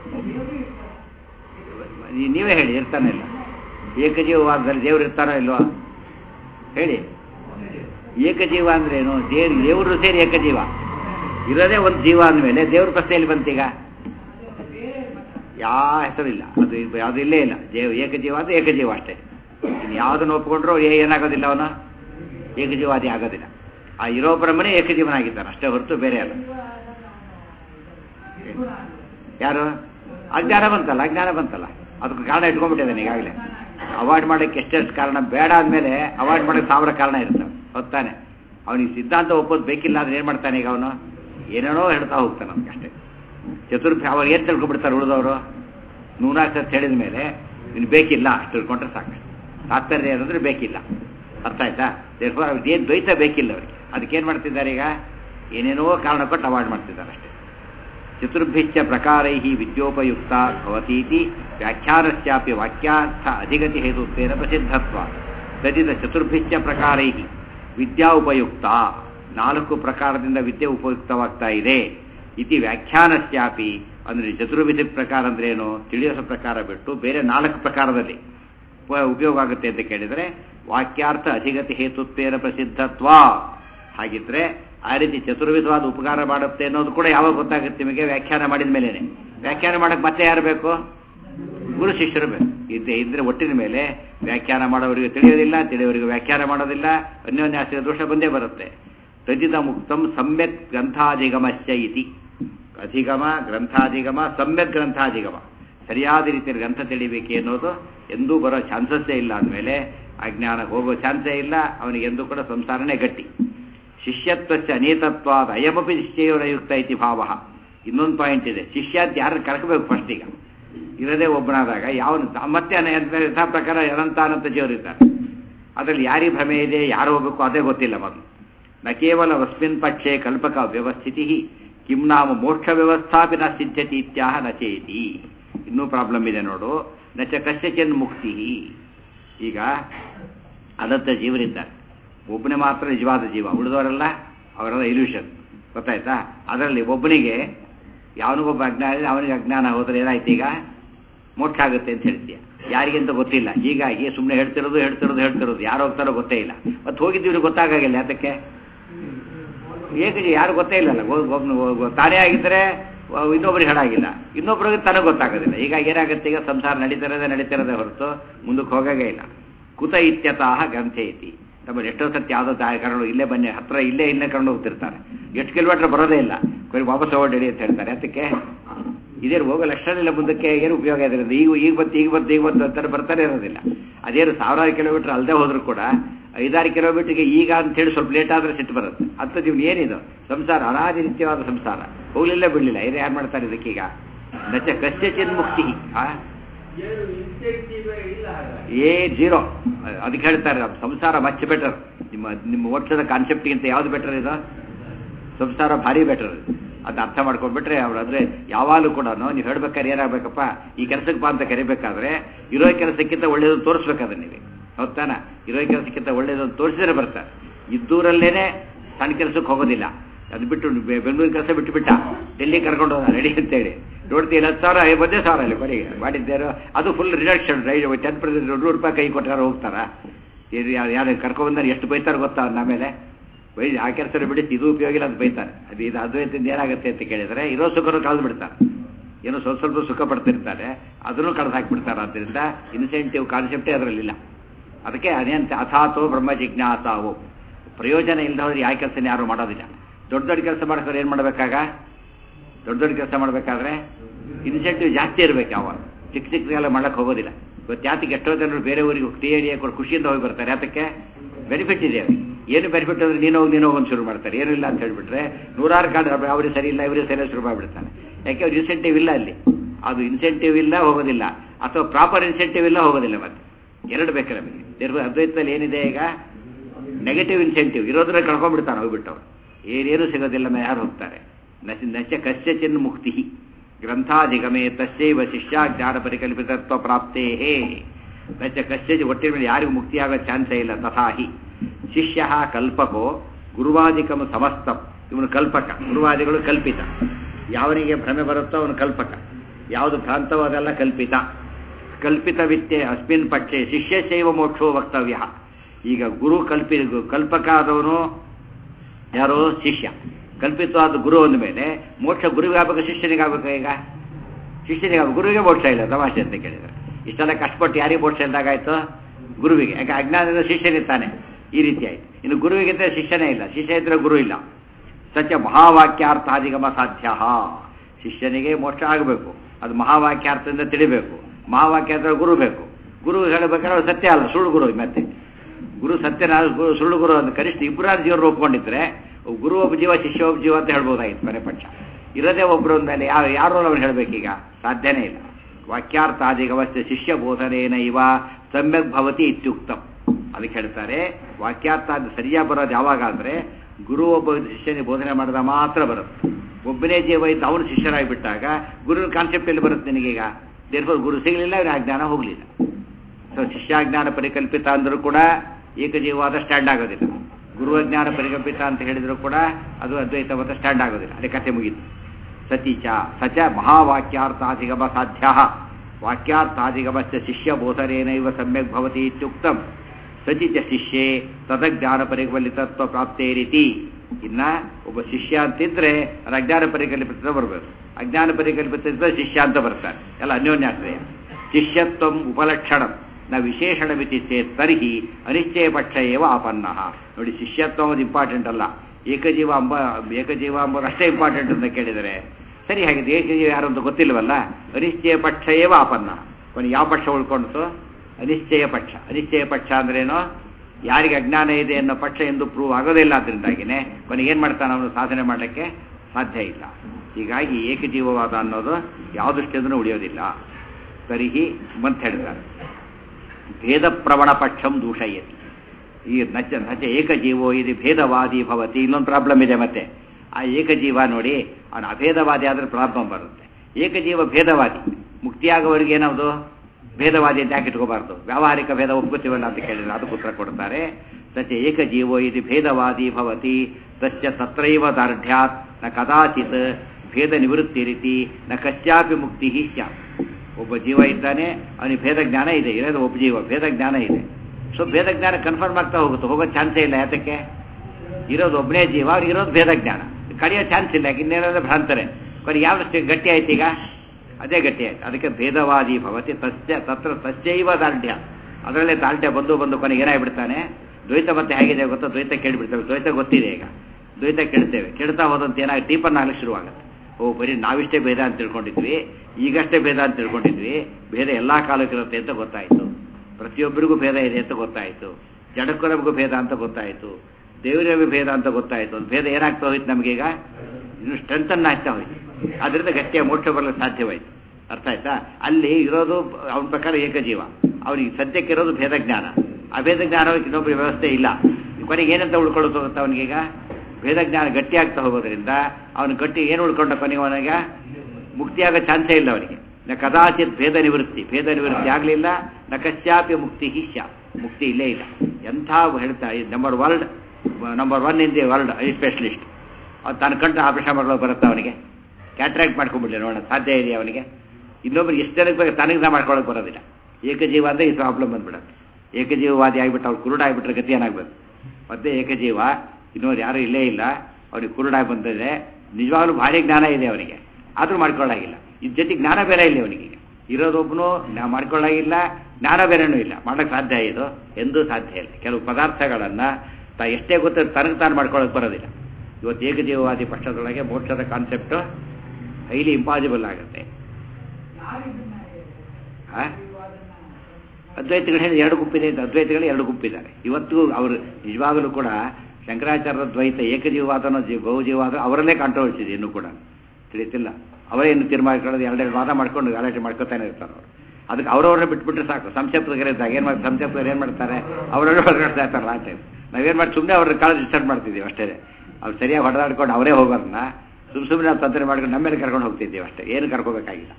ನೀ- ನೀವೇ ಹೇಳಿ ಇರ್ತಾನೆ ಇಲ್ಲ ಏಕಜೀವವಾದದಲ್ಲಿ ದೇವ್ರು ಇರ್ತಾನೋ ಇಲ್ವಾ ಹೇಳಿ ಏಕಜೀವ ಅಂದ್ರೆ ಏನು ದೇವ್ ದೇವರು ಸೇರಿ ಏಕಜೀವ ಇರೋದೇ ಒಂದು ಜೀವ ಅಂದಮೇಲೆ ದೇವ್ರ ಪ್ರಶ್ನೆಯಲ್ಲಿ ಬಂತೀಗ ಯಾವ ಹೆಸರಿಲ್ಲ ಅದು ಯಾವುದು ಇಲ್ಲೇ ಇಲ್ಲ ದೇವ್ ಏಕಜೀವ ಅಂದ್ರೆ ಏಕಜೀವ ಅಷ್ಟೇ ಇನ್ನು ಯಾವುದನ್ನು ಒಪ್ಕೊಂಡ್ರು ಏ- ಏನಾಗೋದಿಲ್ಲ ಅವನು ಏಕಜೀವಾದಿ ಆಗೋದಿಲ್ಲ ಆ ಇರೋ ಬ್ರಹ್ಮನೇ ಏಕಜೀವನಾಗಿದ್ದಾನೆ ಅಷ್ಟೇ ಹೊರತು ಬೇರೆ ಅಲ್ಲ ಯಾರು ಅಜ್ಞಾನ ಬಂತಲ್ಲ ಅಜ್ಞಾನ ಬಂತಲ್ಲ ಅದಕ್ಕೆ ಕಾರಣ ಇಟ್ಕೊಂಡ್ಬಿಟ್ಟಿದ್ದಾನೆ ಈಗಾಗಲೇ ಅವಾಯ್ಡ್ ಮಾಡೋಕ್ಕೆ ಎಷ್ಟೆಷ್ಟು ಕಾರಣ ಬೇಡ ಅಂದಮೇಲೆ ಅವಾಯ್ಡ್ ಮಾಡೋಕ್ಕೆ ಸಾವಿರ ಕಾರಣ ಇರ್ತವೆ ಹೊತ್ತಾನೆ ಅವನಿಗೆ ಸಿದ್ಧಾಂತ ಒಪ್ಪೋದು ಬೇಕಿಲ್ಲ ಅಂದ್ರೆ ಏನು ಮಾಡ್ತಾನೆ ಈಗ ಅವನು ಏನೇನೋ ಹೇಳ್ತಾ ಹೋಗ್ತಾನೆ ನಮ್ಗೆ ಅಷ್ಟೇ ಚತುರ್ಭಿ ಅವ್ರು ಏನು ತಿಳ್ಕೊಂಡ್ಬಿಡ್ತಾರೆ ಉಳಿದವರು ನೂರಾಕ್ಷರ ಹೇಳಿದ ಮೇಲೆ ಇನ್ನು ಬೇಕಿಲ್ಲ ಅಷ್ಟು ತಿಳ್ಕೊಂಡ್ರೆ ಸಾಕು ತಾತ್ಪರ್ಯ ಏನಂದ್ರೆ ಬೇಕಿಲ್ಲ ಅರ್ಥ ಆಯ್ತಾ ದೇರ್ಫೋರ್ ಅವ್ರಿಗೆ ಏನು ದ್ವೈತ ಬೇಕಿಲ್ಲ ಅವರಿಗೆ ಅದಕ್ಕೇನು ಮಾಡ್ತಿದ್ದಾರೆ ಈಗ ಏನೇನೋ ಕಾರಣ ಕೊಟ್ಟು ಅವಾಯ್ಡ್ ಮಾಡ್ತಿದ್ದಾರೆ ಅಷ್ಟೇ ಚತುರ್ಭಿಶ್ಚ ಪ್ರಕಾರೈ ವಿದ್ಯೋಪಯುಕ್ತ ಭವತೀತಿ ವ್ಯಾಖ್ಯಾನಶ್ಚಾಪಿ ವಾಕ್ಯಾರ್ಥ ಅಧಿಗತಿ ಹೇತುತ್ವೇನ ಪ್ರಸಿದ್ಧತ್ವ ತದಿದ ಚತುರ್ಭಿಶ್ಚ ಪ್ರಕಾರೈ ವಿದ್ಯಾ ಉಪಯುಕ್ತ ನಾಲ್ಕು ಪ್ರಕಾರದಿಂದ ವಿದ್ಯೆ ಉಪಯುಕ್ತವಾಗ್ತಾ ಇದೆ ಇತಿ ವ್ಯಾಖ್ಯಾನಶ್ಚಾಪಿ ಅಂದ್ರೆ ಚತುರ್ವಿಧಿ ಪ್ರಕಾರ ಅಂದ್ರೆ ಏನು ತಿಳಿಯೋ ಪ್ರಕಾರ ಬಿಟ್ಟು ಬೇರೆ ನಾಲ್ಕು ಪ್ರಕಾರದಲ್ಲಿ ಉಪ- ಉಪಯೋಗ ಆಗುತ್ತೆ ಅಂತ ಕೇಳಿದರೆ ವಾಕ್ಯಾರ್ಥ ಅಧಿಗತಿ ಹೇತುತ್ವೇನ ಪ್ರಸಿದ್ಧತ್ವ ಹಾಗಿದ್ರೆ ಆ ರೀತಿ ಚತುರ್ವಿಧವಾದ ಉಪಕಾರ ಮಾಡುತ್ತೆ ಅನ್ನೋದು ಕೂಡ ಯಾವಾಗ ಗೊತ್ತಾಗುತ್ತೆ ನಿಮಗೆ ವ್ಯಾಖ್ಯಾನ ಮಾಡಿದ ಮೇಲೇನೆ ವ್ಯಾಖ್ಯಾನ ಮಾಡಕ್ಕೆ ಮತ್ತೆ ಯಾರು ಬೇಕು ಗುರು ಶಿಷ್ಯರು ಬೇಕು ಇದ್ದೇ ಇದ್ರೆ ಒಟ್ಟಿನ ಮೇಲೆ ವ್ಯಾಖ್ಯಾನ ಮಾಡೋವರಿಗೆ ತಿಳಿಯೋದಿಲ್ಲ ತಿಳಿಯೋರಿಗೆ ವ್ಯಾಖ್ಯಾನ ಮಾಡೋದಿಲ್ಲ ಅನ್ಯೋನ್ಯಾಶ್ರಯ ದೋಷ ಬಂದೇ ಬರುತ್ತೆ ತಜಿದ ಮುಕ್ತಂ ಸಮ್ಯಕ್ ಗ್ರಂಥಾಧಿಗಮಶ್ಚ ಇತಿ ಅಧಿಗಮ ಗ್ರಂಥಾಧಿಗಮ ಸಮ್ಯಕ್ ಗ್ರಂಥಾಧಿಗಮ ಸರಿಯಾದ ರೀತಿಯಲ್ಲಿ ಗ್ರಂಥ ತಿಳಿಬೇಕೆ ಅನ್ನೋದು ಎಂದೂ ಬರೋ ಚಾನ್ಸಸ್ಸೇ ಇಲ್ಲ ಅಂದಮೇಲೆ ಅಜ್ಞಾನಕ್ಕೆ ಹೋಗೋ ಚಾನ್ಸೇ ಇಲ್ಲ ಅವನಿಗೆ ಎಂದೂ ಕೂಡ ಸಂಸಾರನೇ ಗಟ್ಟಿ ಶಿಷ್ಯತ್ವಚ್ಚ ಅನೇತತ್ವಾದ ಅಯಮಪಿ ನಿಶ್ಚಯವರಯುಕ್ತ ಇತಿ ಭಾವ ಇನ್ನೊಂದು ಪಾಯಿಂಟ್ ಇದೆ ಶಿಷ್ಯ ಅಂತ ಯಾರನ್ನು ಕರ್ಕಬೇಕು ಫಸ್ಟ್ ಈಗ ಇರದೇ ಒಬ್ಬನಾದಾಗ ಯಾವನು ಮತ್ತೆ ಅನ- ಯಥಾ ಪ್ರಕಾರ ಅನಂತ ಅನಂತ ಜೀವರಿದ್ದಾರೆ ಅದರಲ್ಲಿ ಯಾರಿಗೆ ಭ್ರಮೆ ಇದೆ ಯಾರು ಹೋಗಬೇಕು ಅದೇ ಗೊತ್ತಿಲ್ಲ ಮೊದಲು ನ ಕೇವಲ ವಸ್ಮಿನ್ ಪಕ್ಷೆ ಕಲ್ಪಕ ವ್ಯವಸ್ಥಿತಿ ಕಿಂ ನಾಮ ಮೋಕ್ಷ ವ್ಯವಸ್ಥಾಪಿ ನ ಸಿದ್ಧತಿ ಇತ್ಯಾಹ ನ ಚೇತಿ ಇನ್ನೂ ಪ್ರಾಬ್ಲಮ್ ಇದೆ ನೋಡು ನ ಚ ಕಸ್ಯಚಿನ್ ಮುಕ್ತಿ ಈಗ ಅನಂತ ಜೀವರಿದ್ದಾರೆ ಒಬ್ಬನೇ ಮಾತ್ರ ನಿಜವಾದ ಜೀವ ಉಳಿದವರೆಲ್ಲ ಅವರೆಲ್ಲ ಇಲ್ಯೂಷನ್ ಗೊತ್ತಾಯ್ತಾ ಅದರಲ್ಲಿ ಒಬ್ಬನಿಗೆ ಯಾವನಿಗೊಬ್ಬ ಅಜ್ಞಾನ ಇದೆ ಅವನಿಗೆ ಅಜ್ಞಾನ ಹೋದ್ರೆ ಏನಾಯ್ತು ಈಗ ಮೋಕ್ಷ ಆಗುತ್ತೆ ಅಂತ ಹೇಳ್ತೀಯ ಯಾರಿಗೆಂತ ಗೊತ್ತಿಲ್ಲ ಹೀಗಾಗಿ ಸುಮ್ಮನೆ ಹೇಳ್ತಿರೋದು ಹೇಳ್ತಿರೋದು ಹೇಳ್ತಿರೋದು ಯಾರು ಹೋಗ್ತಾರೋ ಗೊತ್ತೇ ಇಲ್ಲ ಮತ್ತೆ ಹೋಗಿದ್ದೀವಿ ಗೊತ್ತಾಗಿಲ್ಲ ಅದಕ್ಕೆ ಏಕೆ ಯಾರು ಗೊತ್ತೇ ಇಲ್ಲಲ್ಲ ಒ- ಒಬ್ನು ಒ- ತಾನೇ ಆಗಿದ್ದರೆ ಅಹ್, ಇನ್ನೊಬ್ರಿಗೆ ಹೇಳಾಗಿಲ್ಲ ಇನ್ನೊಬ್ರಿಗೆ ತನಗೆ ಗೊತ್ತಾಗೋದಿಲ್ಲ ಹೀಗಾಗಿ ಏನಾಗುತ್ತೆ ಈಗ ಸಂಸಾರ ನಡೀತಿರೋದೇ ನಡೀತಿರೋದೇ ಹೊರತು ಮುಂದಕ್ಕೆ ಹೋಗಾಗೇ ಇಲ್ಲ ಕುತ ಇತ್ಯತಃ ಗ್ರಂಥೆ ಐತಿ ನಮ್ಮಲ್ಲಿ ಎಷ್ಟೋ ಸತಿ ಯಾವುದೋ ದಾರಿ ಕರ್ಕೊಂಡು ಇಲ್ಲೇ ಬನ್ನಿ ಹತ್ರ ಇಲ್ಲೇ ಇಲ್ಲೇ ಕರ್ಕೊಂಡು ಹೋಗ್ತಿರ್ತಾರೆ ಎಷ್ಟು ಕಿಲೋಮೀಟರ್ ಬರೋದೇ ಇಲ್ಲ ಕೊನೆಗೆ ವಾಪಸ್ ಹೊರಡಿ ಅಂತ ಹೇಳ್ತಾರೆ ಅದಕ್ಕೆ ಇದೇನು ಹೋಗೋ ಲಕ್ಷಣ ಇಲ್ಲ ಮುಂದಕ್ಕೆ ಏನು ಉಪಯೋಗ ಇದರಿಂದ ಈಗ ಈಗ ಬಂತು ಈಗ ಬಂತು ಈಗ ಬಂತು ಅಂತಾರೆ ಬರ್ತಾನೆ ಇರೋದಿಲ್ಲ ಅದೇನು ಸಾವಿರಾರು ಕಿಲೋಮೀಟರ್ ಅಲ್ಲದೆ ಹೋದ್ರು ಕೂಡ ಐದಾರು ಕಿಲೋಮೀಟರ್ಗೆ ಈಗ ಅಂತೇಳಿ ಸ್ವಲ್ಪ ಲೇಟ್ ಆದರೆ ಸಿಟ್ಟು ಬರುತ್ತೆ ಅಂಥದ್ದು ಇವ್ನು ಏನಿದು ಸಂಸಾರ ಅನಾದಿ ನಿತ್ಯವಾದ ಸಂಸಾರ ಹೋಗ್ಲಿಲ್ಲ ಬಿಡಲಿಲ್ಲ ಇದು ಯಾರು ಮಾಡ್ತಾರೆ ಇದಕ್ಕೀಗ ನಚ ಕಸ್ಯಚಿನ್ ಮುಕ್ತಿ ಆ ಏನು ಇನ್ಸೆಂಟಿವ್ ಇಲ್ಲ ಹಾಗಾಗಿ ಏ ಜೀರೋ ಅದಕ್ಕೆ ಹೇಳ್ತಾರೆ ನಮ್ಮ ಸಂಸಾರ ಮಚ್ ಬೆಟರ್ ನಿಮ್ಮ ನಿಮ್ಮ ಮೋಕ್ಷದ ಕಾನ್ಸೆಪ್ಟ್ಗಿಂತ ಯಾವ್ದು ಬೆಟರ್ ಇದು ಸಂಸಾರ ಭಾರಿ ಬೆಟರ್ ಅದು ಅರ್ಥ ಮಾಡ್ಕೊಂಡ್ಬಿಟ್ರೆ ಅವ್ರು ಅಂದ್ರೆ ಯಾವಾಗಲೂ ಕೂಡ ನೀವು ಹೇಳ್ಬೇಕಾದ್ರೆ ಏನಾಗಬೇಕಪ್ಪ ಈ ಕೆಲಸಕ್ಕೆ ಬಾ ಅಂತ ಕರಿಬೇಕಾದ್ರೆ ಇರೋ ಕೆಲಸಕ್ಕಿಂತ ಒಳ್ಳೇದು ತೋರಿಸ್ಬೇಕಾದ್ರೆ ನೀವು ಹೌದಾನ ಇರೋ ಕೆಲಸಕ್ಕಿಂತ ಒಳ್ಳೇದು ತೋರಿಸಿದ್ರೆ ಬರ್ತಾರೆ ಇದ್ದೂರಲ್ಲೇನೆ ಸಣ್ಣ ಕೆಲಸಕ್ಕೆ ಹೋಗೋದಿಲ್ಲ ಅದು ಬಿಟ್ಟು ಬೆ- ಬೆಂಗಳೂರು ಕೆಲಸ ಬಿಟ್ಟು ಬಿಟ್ಟ ಡೆಲ್ಲಿ ಕರ್ಕೊಂಡು ಹೋದ ರೆಡಿ ಅಂತೇಳಿ ನೋಡ್ತೀನಿ ಹತ್ತು ಸಾವಿರ ಐವತ್ತೇ ಸಾವಿರ ಅಲ್ಲಿ ಬರೀ ಮಾಡಿದ್ದೇರೋ ಅದು ಫುಲ್ ರಿಡಕ್ಷನ್ ಟೆನ್ ಪರ್ಸೆಂಟ್ ನೂರು ರೂಪಾಯಿ ಕೈ ಕೊಟ್ಟಾರ ಹೋಗ್ತಾರ ಏನು ಯಾರು ಯಾರು ಕರ್ಕೊಂಡ್ಬಂದ್ರೆ ಎಷ್ಟು ಬೈತಾರೆ ಗೊತ್ತಾ ಅವ್ನ ಆಮೇಲೆ ಬೈ ಆ ಕೆಲಸ ಬಿಡಿಸಿ ಇದು ಉಪಯೋಗ ಇಲ್ಲ ಅಂತ ಬೈತಾರೆ ಅದು ಇದು ಅದ್ವೈತದಿಂದ ಏನಾಗುತ್ತೆ ಅಂತ ಕೇಳಿದರೆ ಇರೋ ಸುಖನೂ ಕಳೆದು ಬಿಡ್ತಾರೆ ಏನೋ ಸ್ವಲ್ಪ ಸ್ವಲ್ಪ ಸುಖ ಪಡ್ತಿರ್ತಾರೆ ಅದನ್ನು ಕಳೆದು ಹಾಕಿಬಿಡ್ತಾರೆ ಆದ್ದರಿಂದ ಇನ್ಸೆಂಟಿವ್ ಕಾನ್ಸೆಪ್ಟೇ ಅದರಲ್ಲಿಲ್ಲ ಅದಕ್ಕೆ ಅದೇಂತ ಅಥಾತೋ ಬ್ರಹ್ಮ ಜಿಜ್ಞಾಸಾವು ಪ್ರಯೋಜನ ಇಲ್ಲದ ಹೋದ್ರೆ ಯಾವ ಕೆಲಸನ ಯಾರು ಮಾಡೋದಿಲ್ಲ ದೊಡ್ಡ ದೊಡ್ಡ ಕೆಲಸ ಮಾಡೋದ್ರೆ ಏನು ಮಾಡಬೇಕಾಗ ದೊಡ್ಡ ದೊಡ್ಡ ಕೆಲಸ ಮಾಡಬೇಕಾದ್ರೆ ಇನ್ಸೆಂಟಿವ್ ಜಾಸ್ತಿ ಇರಬೇಕು ಯಾವಾಗ ಚಿಕ್ಕ ಚಿಕ್ಕದೆಲ್ಲ ಮಾಡಕ್ಕೆ ಹೋಗೋದಿಲ್ಲ ಇವತ್ತು ಯಾತಕ್ಕೆ ಎಷ್ಟೋ ಜನರು ಬೇರೆ ಊರಿಗೆ ಹೋಗಿ ಟಿ ಕೊಡು ಖುಷಿಯಿಂದ ಹೋಗಿ ಬರ್ತಾರೆ ಯಾತಕ್ಕೆ ಬೆನಿಫಿಟ್ ಇದೆ ಅವ್ರಿಗೆ ಏನು ಬೆನಿಫಿಟ್ ಅಂದ್ರೆ ನೀನು ಹೋಗಿ ನೀನು ಹೋಗಿ ಶುರು ಮಾಡ್ತಾರೆ ಏನೂ ಇಲ್ಲ ಅಂತ ಹೇಳ್ಬಿಟ್ರೆ ನೂರಾರು ಕಾರಣ ಅವ್ರಿಗೆ ಸರಿ ಇಲ್ಲ ಇವರಿಗೆ ಸರಿ ಶುರು ಮಾಡಿಬಿಡ್ತಾನೆ ಯಾಕೆ ಅವ್ರಿಗೆ ಇನ್ಸೆಂಟಿವ್ ಇಲ್ಲ ಅಲ್ಲಿ ಅದು ಇನ್ಸೆಂಟಿವ್ ಇಲ್ಲ ಹೋಗೋದಿಲ್ಲ ಅಥವಾ ಪ್ರಾಪರ್ ಇನ್ಸೆಂಟಿವ್ ಇಲ್ಲ ಹೋಗೋದಿಲ್ಲ ಮತ್ತೆ ಎರಡು ಬೇಕು ನಮಗೆ ನಿರ್ವ- ಅದ್ವೈತದಲ್ಲಿ ಏನಿದೆ ಈಗ ನೆಗೆಟಿವ್ ಇನ್ಸೆಂಟಿವ್ ಇರೋದ್ರ ಕಳ್ಕೊಂಡ್ಬಿಡ್ತಾನೆ ಹೋಗ್ಬಿಟ್ಟು ಅವ್ರು ಏನೇನು ಸಿಗೋದಿಲ್ಲ ಮ- ಯಾರು ಹೋಗ್ತಾರೆ ನಚ ನಚ ಕಸ್ಯಚಿನ್ ಮುಕ್ತಿ ಗ್ರಂಥಾಧಿಗಮೆ ತಸ್ಯೈವ ಶಿಷ್ಯ ಜ್ಞಾನ ಪರಿಕಲ್ಪಿತತ್ವ ಪ್ರಾಪ್ತೇ ನಚ ಕಸ್ಯಚ ಒಟ್ಟಿನ ಮೇಲೆ ಯಾರಿಗೂ ಮುಕ್ತಿ ಆಗೋ ಚಾನ್ಸೇ ಇಲ್ಲ ತಥಾಹಿ ಶಿಷ್ಯ ಕಲ್ಪಕೋ ಗುರುವಾದಿಕಮ ಸಮಸ್ತಂ ಇವನು ಕಲ್ಪಕ ಗುರುವಾದಿಗಳು ಕಲ್ಪಿತ ಯಾವನಿಗೆ ಭ್ರಮೆ ಬರುತ್ತೋ ಅವನು ಕಲ್ಪಕ ಯಾವುದು ಭ್ರಾಂತವೋ ಅದೆಲ್ಲ ಕಲ್ಪಿತ ಕಲ್ಪಿತ ವಿದ್ಯೆ ಅಸ್ಮಿನ್ ಪಕ್ಷೆ ಶಿಷ್ಯ ಶೈವ ಮೋಕ್ಷೋ ವಕ್ತವ್ಯ ಈಗ ಗುರು ಕಲ್ಪಿ ಕಲ್ಪಕ ಆದವನು ಯಾರು ಶಿಷ್ಯ ಕಲ್ಪಿತವಾದ ಗುರು ಅಂದ ಮೇಲೆ ಮೋಕ್ಷ ಗುರುವಿಗೆ ಆಗ್ಬೇಕು ಶಿಷ್ಯನಿಗೆ ಆಗ್ಬೇಕು ಈಗ ಶಿಷ್ಯನಿಗೆ ಆಗ್ಬೇಕು ಗುರುವಿಗೆ ಮೋಕ್ಷ ಇಲ್ಲ ತಮಾಷೆ ಅಂತ ಕೇಳಿದ್ರೆ ಇಷ್ಟೆಲ್ಲ ಕಷ್ಟಪಟ್ಟು ಯಾರಿಗೆ ಮೋಕ್ಷ ಇಲ್ದಾಗಾಯ್ತು ಗುರುವಿಗೆ ಯಾಕೆ ಅಜ್ಞಾನದಿಂದ ಶಿಷ್ಯನಿರ್ತಾನೆ ಈ ರೀತಿ ಆಯ್ತು ಇನ್ನು ಗುರುವಿಗಿಂತ ಶಿಷ್ಯನೇ ಇಲ್ಲ ಶಿಷ್ಯ ಇದ್ರೆ ಗುರು ಇಲ್ಲ ಸತ್ಯ ಮಹಾವಾಕ್ಯಾರ್ಥಾಧಿಗಮ ಸಾಧ್ಯ ಶಿಷ್ಯನಿಗೆ ಮೋಕ್ಷ ಆಗಬೇಕು ಅದು ಮಹಾವಾಕ್ಯಾರ್ಥದಿಂದ ತಿಳಿಬೇಕು ಮಹಾವಾಕ್ಯ ಅಂದ್ರೆ ಗುರು ಬೇಕು ಗುರು ಹೇಳಬೇಕಾದ್ರೆ ಅವ್ರು ಸತ್ಯ ಅಲ್ಲ ಸುಳ್ಳು ಗುರು ಮತ್ತೆ ಗುರು ಸತ್ಯನ ಗುರು ಸುಳ್ಳು ಗುರು ಅಂತ ಕನಿಷ್ಠ ಇಬ್ಬರಾರು ಜೀವರು ಒಪ್ಕೊಂಡಿದ್ರೆ ಗುರು ಒಬ್ಬ ಜೀವ ಶಿಷ್ಯ ಒಬ್ಬ ಜೀವ ಅಂತ ಹೇಳ್ಬೋದಾಗಿತ್ತು ಮನೆ ಪಕ್ಷ ಇರೋದೇ ಒಬ್ಬರು ಅಂದಮೇಲೆ ಯಾವ ಯಾರು ಅವ್ರು ಹೇಳ್ಬೇಕೀಗ ಸಾಧ್ಯನೇ ಇಲ್ಲ ವಾಕ್ಯಾರ್ಥಾದಿಗವಸ್ತೆ ಶಿಷ್ಯ ಬೋಧನೇನ ಇವ ಸಮ್ಯಕ್ ಭವತಿ ಇತ್ಯುಕ್ತಂ ಅದಕ್ಕೆ ಹೇಳ್ತಾರೆ ವಾಕ್ಯಾರ್ಥ ಸರಿಯಾಗಿ ಬರೋದು ಯಾವಾಗ ಅಂದ್ರೆ ಗುರು ಒಬ್ಬ ಶಿಷ್ಯನಿಗೆ ಬೋಧನೆ ಮಾಡಿದ ಮಾತ್ರ ಬರುತ್ತೆ ಒಬ್ಬನೇ ಜೀವ ಇದ್ದು ಅವನು ಶಿಷ್ಯರಾಗಿ ಬಿಟ್ಟಾಗ ಗುರುವಿನ ಕಾನ್ಸೆಪ್ಟ್ ಎಲ್ಲಿ ಬರುತ್ತೆ ನಿನಗೀಗ ದೇರ್ಫೋರ್ ಗುರು ಸಿಗಲಿಲ್ಲ ಇವ್ರ ಜ್ಞಾನ ಹೋಗಲಿಲ್ಲ ಸೊ ಶಿಷ್ಯಾಜ್ಞಾನ ಪರಿಕಲ್ಪಿತ ಅಂದರೂ ಕೂಡ ಏಕಜೀವವಾದ ಸ್ಟ್ಯಾಂಡ್ ಆಗೋದಿಲ್ಲ ಗುರುವ ಜ್ಞಾನ ಪರಿಕಲ್ಪಿತ ಅಂತ ಹೇಳಿದ್ರು ಕೂಡ ಅದು ಅದ್ವೈತವಾದ ಸ್ಟ್ಯಾಂಡ್ ಆಗೋದಿಲ್ಲ ಅದೇ ಕಥೆ ಮುಗೀತು ಸತೀಚ ಸಚ ಮಹಾವಾಕ್ಯಾರ್ಥಾಧಿಗಮ ಸಾಧ್ಯ ವಾಕ್ಯಾರ್ಥಾಧಿಗಮಸ್ಯ ಶಿಷ್ಯ ಬೋಧನೇನೈವ ಸಮ್ಯಕ್ ಭವತಿ ಇತ್ಯುಕ್ತಂ ಸಚಿ ಚ ಶಿಷ್ಯೇ ತದಜ್ಞಾನ ಪರಿಕಲ್ಪಿತತ್ವ ಪ್ರಾಪ್ತೇ ರೀತಿ ಇನ್ನ ಒಬ್ಬ ಶಿಷ್ಯ ಅಂತಿದ್ರೆ ಅದು ಅಜ್ಞಾನ ಪರಿಕಲ್ಪಿತ ಬರಬೇಕು ಅಜ್ಞಾನ ಪರಿಕಲ್ಪಿತ ಶಿಷ್ಯ ಅಂತ ಬರ್ತಾರೆ ಎಲ್ಲ ಅನ್ಯೋನ್ಯಾಶ್ರಯ ಶಿಷ್ಯತ್ವ ಉಪಲಕ್ಷಣಂ ನ ವಿಶೇಷಣಮಿತಿ ಚೇತ್ ತರ್ಹಿ ಅನಿಶ್ಚಯ ಪಕ್ಷ ಏವ ಆಪನ್ನ ನೋಡಿ ಶಿಷ್ಯತ್ವ ಒಂದು ಇಂಪಾರ್ಟೆಂಟ್ ಅಲ್ಲ ಏಕಜೀವ ಅಂಬ ಏಕಜೀವ ಅಂಬೋದು ಅಷ್ಟೇ ಇಂಪಾರ್ಟೆಂಟ್ ಅಂತ ಕೇಳಿದರೆ ಸರಿ ಹಾಗಿದೆ ಏಕಜೀವ ಯಾರು ಅಂತ ಗೊತ್ತಿಲ್ವಲ್ಲ ಅನಿಶ್ಚಯ ಪಕ್ಷ ಏವ ಆಪನ್ನ ಕೊನೆಗೆ ಯಾವ ಪಕ್ಷ ಉಳ್ಕೊಂಡಿತು ಅನಿಶ್ಚಯ ಪಕ್ಷ ಅನಿಶ್ಚಯ ಪಕ್ಷ ಅಂದ್ರೇನು ಯಾರಿಗೆ ಅಜ್ಞಾನ ಇದೆ ಅನ್ನೋ ಪಕ್ಷ ಎಂದು ಪ್ರೂವ್ ಆಗೋದಿಲ್ಲ ಅದರಿಂದಾಗಿನೇ ಕೊನೆಗೆ ಏನು ಮಾಡ್ತಾನೆ ಅವನು ಸಾಧನೆ ಮಾಡಲಿಕ್ಕೆ ಸಾಧ್ಯ ಇಲ್ಲ ಹೀಗಾಗಿ ಏಕಜೀವವಾದ ಅನ್ನೋದು ಯಾವ ದೃಷ್ಟಿಯಿಂದನೂ ಉಳಿಯೋದಿಲ್ಲ ತರಿಹಿ ಅಂತ ಹೇಳ್ತಾರೆ ಭೇದ ಪ್ರವಣ ಪಕ್ಷಂ ದೂಷಯತಿ ಈ ನಚ ನಚ ಏಕಜೀವೋ ಇದು ಭೇದವಾದಿ ಭವತಿ ಇನ್ನೊಂದು ಪ್ರಾಬ್ಲಮ್ ಇದೆ ಮತ್ತೆ ಆ ಏಕಜೀವ ನೋಡಿ ಅವನು ಅಭೇದವಾದಿ ಆದ್ರೆ ಪ್ರಾಬ್ಲಮ್ ಬರುತ್ತೆ ಏಕಜೀವ ಭೇದವಾದಿ ಮುಕ್ತಿಯಾಗೋವರೆಗೆ ಏನದು ಭೇದವಾದಿ ಅಂತ ಯಾಕೆ ಇಟ್ಕೋಬಾರ್ದು ವ್ಯಾವಹಾರಿಕ ಭೇದ ಒಪ್ಕೋತೀವಲ್ಲ ಅಂತ ಕೇಳಿದ್ರೆ ಅದಕ್ಕೆ ಉತ್ತರ ಕೊಡ್ತಾರೆ ಸತ್ಯ ಏಕಜೀವೋ ಇದು ಭೇದವಾದಿ ಭವತಿ ತಸ್ಯ ತತ್ರೈವ ದಾರ್ಢ್ಯಾತ್ ನ ಕದಾಚಿತ್ ಭೇದ ನಿವೃತ್ತಿ ರೀತಿ ನ ಕಶ್ಚಾಪಿ ಮುಕ್ತಿ ಸ್ಯಾತ್ ಒಬ್ಬ ಜೀವ ಇದ್ದಾನೆ ಅವನಿಗೆ ಭೇದ ಜ್ಞಾನ ಇದೆ ಇರೋದು ಒಬ್ಬ ಜೀವ ಭೇದ ಜ್ಞಾನ ಇದೆ ಸೊ ಭೇದ ಜ್ಞಾನ ಕನ್ಫರ್ಮ್ ಆಗ್ತಾ ಹೋಗುತ್ತೆ ಹೋಗೋ ಚಾನ್ಸೇ ಇಲ್ಲ ಯಾತಕ್ಕೆ ಇರೋದು ಒಬ್ಬನೇ ಜೀವ ಅವ್ರಿಗೆ ಇರೋದು ಭೇದ ಜ್ಞಾನ ಕಡಿಯೋ ಚಾನ್ಸ್ ಇಲ್ಲ ಇನ್ನೇನಾದ್ರೆ ಭ್ರಾಂತರೆ ಕೊನೆಗೆ ಯಾವ ಗಟ್ಟಿ ಆಯ್ತು ಈಗ ಅದೇ ಗಟ್ಟಿ ಆಯ್ತು ಅದಕ್ಕೆ ಭೇದವಾದಿ ಭವತಿ ತಸ್ಯ ತತ್ರ ತಸ್ಯೈವ ದಾರ್ಢ್ಯ ಅದರಲ್ಲೇ ದಾರ್ಢ್ಯ ಬಂದು ಬಂದು ಕೊನೆಗೆ ಏನಾಗ್ಬಿಡ್ತಾನೆ ದ್ವೈತ ಮತ್ತೆ ಹೇಗಿದೆ ಗೊತ್ತಾ ದ್ವೈತ ಕೇಳಿಬಿಡ್ತೇವೆ ದ್ವೈತ ಗೊತ್ತಿದೆ ಈಗ ದ್ವೈತ ಕೇಳ್ತೇವೆ ಕೇಳ್ತಾ ಹೋದಂತ ಏನಾಗಿ ಡೀಪನ್ ಆಗಲಿಕ್ಕೆ ಶುರುವಾಗುತ್ತೆ ಓ ಬರೀ ನಾವಿಷ್ಟೇ ಭೇದ ಅಂತ ತಿಳ್ಕೊಂಡಿದ್ವಿ ಈಗಷ್ಟೇ ಭೇದ ಅಂತ ತಿಳ್ಕೊಂಡಿದ್ವಿ ಭೇದ ಎಲ್ಲ ಕಾಲಕ್ಕಿರುತ್ತೆ ಅಂತ ಗೊತ್ತಾಯಿತು ಪ್ರತಿಯೊಬ್ಬರಿಗೂ ಭೇದ ಇದೆ ಅಂತ ಗೊತ್ತಾಯಿತು ಜಡಕ್ಕರಬ್ಗೂ ಭೇದ ಅಂತ ಗೊತ್ತಾಯಿತು ದೇವರಿಗೂ ಭೇದ ಅಂತ ಗೊತ್ತಾಯಿತು ಒಂದು ಭೇದ ಏನಾಗ್ತಾ ಹೋಯ್ತು ನಮಗೀಗ ಇನ್ನು ಸ್ಟ್ರೆಂತನ್ನ ಆಗ್ತಾ ಹೋಯ್ತು ಅದರಿಂದ ಗಟ್ಟಿಯ ಮೋಕ್ಷ ಬರಲು ಸಾಧ್ಯವಾಯಿತು ಅರ್ಥ ಆಯ್ತಾ ಅಲ್ಲಿ ಇರೋದು ಅವನ ಪ್ರಕಾರ ಏಕಜೀವ ಅವನಿಗೆ ಸದ್ಯಕ್ಕೆ ಇರೋದು ಭೇದ ಜ್ಞಾನ ಆ ಭೇದ ಜ್ಞಾನಕ್ಕೆ ಇನ್ನೊಬ್ಬರ ವ್ಯವಸ್ಥೆ ಇಲ್ಲ ಕೊನೆಗೆ ಏನಂತ ಉಳ್ಕೊಳ್ಳೋದು ಹೋಗುತ್ತೆ ಅವನಿಗೀಗ ಭೇದ ಜ್ಞಾನ ಗಟ್ಟಿ ಆಗ್ತಾ ಹೋಗೋದ್ರಿಂದ ಅವನು ಗಟ್ಟಿ ಏನು ಉಳ್ಕೊಂಡ ಕೊನೆಗೆ ಅವನಿಗೆ ಮುಕ್ತಿಯಾಗೋ ಚಾನ್ಸೇ ಇಲ್ಲ ಅವನಿಗೆ ನ ಕದಾಚಿತ್ ಭೇದ ನಿವೃತ್ತಿ ಭೇದ ನಿವೃತ್ತಿ ಆಗಲಿಲ್ಲ ನ ಕಶ್ಚಾಪಿ ಮುಕ್ತಿ ಹಿಶ್ಯ ಮುಕ್ತಿ ಇಲ್ಲೇ ಇಲ್ಲ ಎಂಥ ಹೇಳ್ತಾ number world number one in the world eye specialist ಅವ್ನು ತನ್ನ ಕಂಡು ಆಪರೇಷನ್ ಮಾಡಲು ಬರುತ್ತೆ ಅವನಿಗೆ ಕ್ಯಾಟ್ರಾಕ್ಟ್ ಮಾಡ್ಕೊಂಡ್ಬಿಡ್ಲಿ ನೋಡೋಣ ಸಾಧ್ಯ ಇದೆಯಾ ಅವನಿಗೆ ಇನ್ನೊಬ್ರಿಗೆ ಎಷ್ಟು ಜನಕ್ಕೆ ಬೇಕು ತನಗೆ ಮಾಡ್ಕೊಳಕ್ಕೆ ಬರೋದಿಲ್ಲ ಏಕಜೀವ ಅಂದರೆ ಈ ಪ್ರಾಬ್ಲಮ್ ಬಂದ್ಬಿಡುತ್ತೆ ಏಕಜೀವವಾದಿ ಆಗಿಬಿಟ್ಟು ಅವ್ರು ಕುರುಡ ಆಗಿಬಿಟ್ರೆ ಗತಿ ಏನಾಗಬೇಕು ಮತ್ತೆ ಏಕಜೀವ ಇನ್ನೊಂದು ಯಾರೂ ಇಲ್ಲೇ ಇಲ್ಲ ಅವ್ನಿಗೆ ಕುರುಡಾಗಿ ಬಂದಿದೆ ನಿಜವಾಗ್ಲೂ ಭಾರಿ ಜ್ಞಾನ ಇದೆ ಅವನಿಗೆ ಆದರೂ ಮಾಡ್ಕೊಳ್ಳಾಗಿಲ್ಲ ಇದ್ರ ಜೊತೆ ಜ್ಞಾನ ಬೇರೆ ಇಲ್ಲ ಅವನಿಗೆ ಇರೋದೊಬ್ಬನು ನಾ ಮಾಡ್ಕೊಳ್ಳಾಗಿಲ್ಲ ಜ್ಞಾನ ಬೇರೆನೂ ಇಲ್ಲ ಮಾಡೋಕ್ಕೆ ಸಾಧ್ಯ ಇದು ಎಂದೂ ಸಾಧ್ಯ ಇಲ್ಲ ಕೆಲವು ಪದಾರ್ಥಗಳನ್ನು ತಾ ಎಷ್ಟೇ ಗೊತ್ತ ತನಗೆ ತಾನು ಮಾಡ್ಕೊಳ್ಳೋಕೆ ಬರೋದಿಲ್ಲ ಇವತ್ತು ಏಕಜೀವವಾದಿ ಪಕ್ಷದೊಳಗೆ ಮೋಕ್ಷದ ಕಾನ್ಸೆಪ್ಟು ಹೈಲಿ ಇಂಪಾಸಿಬಲ್ ಆಗುತ್ತೆ ಆ? ಅದ್ವೈತಗಳು ಹೇಳಿ ಎರಡು ಗುಂಪಿದೆ ಅಂತ ಅದ್ವೈತಗಳು ಎರಡು ಗುಂಪಿದ್ದಾರೆ ಇವತ್ತಿಗೂ ಅವರು ನಿಜವಾಗಲೂ ಕೂಡ ಶಂಕರಾಚಾರ್ಯ ದ್ವೈತ ಏಕಜೀವವಾದನೋ ಜೀವ ಬಹುಜೀವವಾದ ಅವರಲ್ಲೇ ಕಾಂಟ್ರವರ್ಸಿ ಇದೆ ಇನ್ನೂ ಕೂಡ ತಿಳಿತಿಲ್ಲ ಅವರೇನು ತೀರ್ಮಾನಿಕೊಳ್ಳೋದು ಎರಡೆರಡು ವಾದ ಮಾಡ್ಕೊಂಡು ಗಲಾಟೆ ಮಾಡ್ಕೊತಾನೆ ಇರ್ತಾರೆ ಅವರು ಅದಕ್ಕೆ ಅವರವ್ರನ್ನ ಬಿಟ್ಬಿಟ್ರೆ ಸಾಕು ಸಂಸಪ್ತಗರ ಇದ್ದಾಗ ಏನು ಮಾಡಿ ಸಂಸಪ್ತರು ಏನು ಮಾಡ್ತಾರೆ ಅವರವ್ರನ್ನ ಹೊರಗಡ್ತಾ ಇರ್ತಾರಲ್ಲ ಆ ಟೈಮ್ ನಾವೇನು ಮಾಡಿ ಸುಮ್ಮನೆ ಅವ್ರ ಕಾಳ ಡಿಸ್ಟರ್ಬ್ ಮಾಡ್ತಿದ್ದೀವಿ ಅಷ್ಟೇ ಅವ್ರು ಸರಿಯಾಗಿ ಹೊಡೆದಾಡ್ಕೊಂಡು ಅವರೇ ಹೋಗೋರನ್ನ ಸುಮ್ಮ ಸುಮ್ಮನೆ ನಾವು ತೊಂದರೆ ಮಾಡ್ಕೊಂಡು ನಮ್ಮ ಮೇಲೆ ಕರ್ಕೊಂಡು ಹೋಗ್ತಿದ್ದೀವಿ ಅಷ್ಟೇ ಏನು ಕರ್ಕೋಬೇಕಾಗಿಲ್ಲ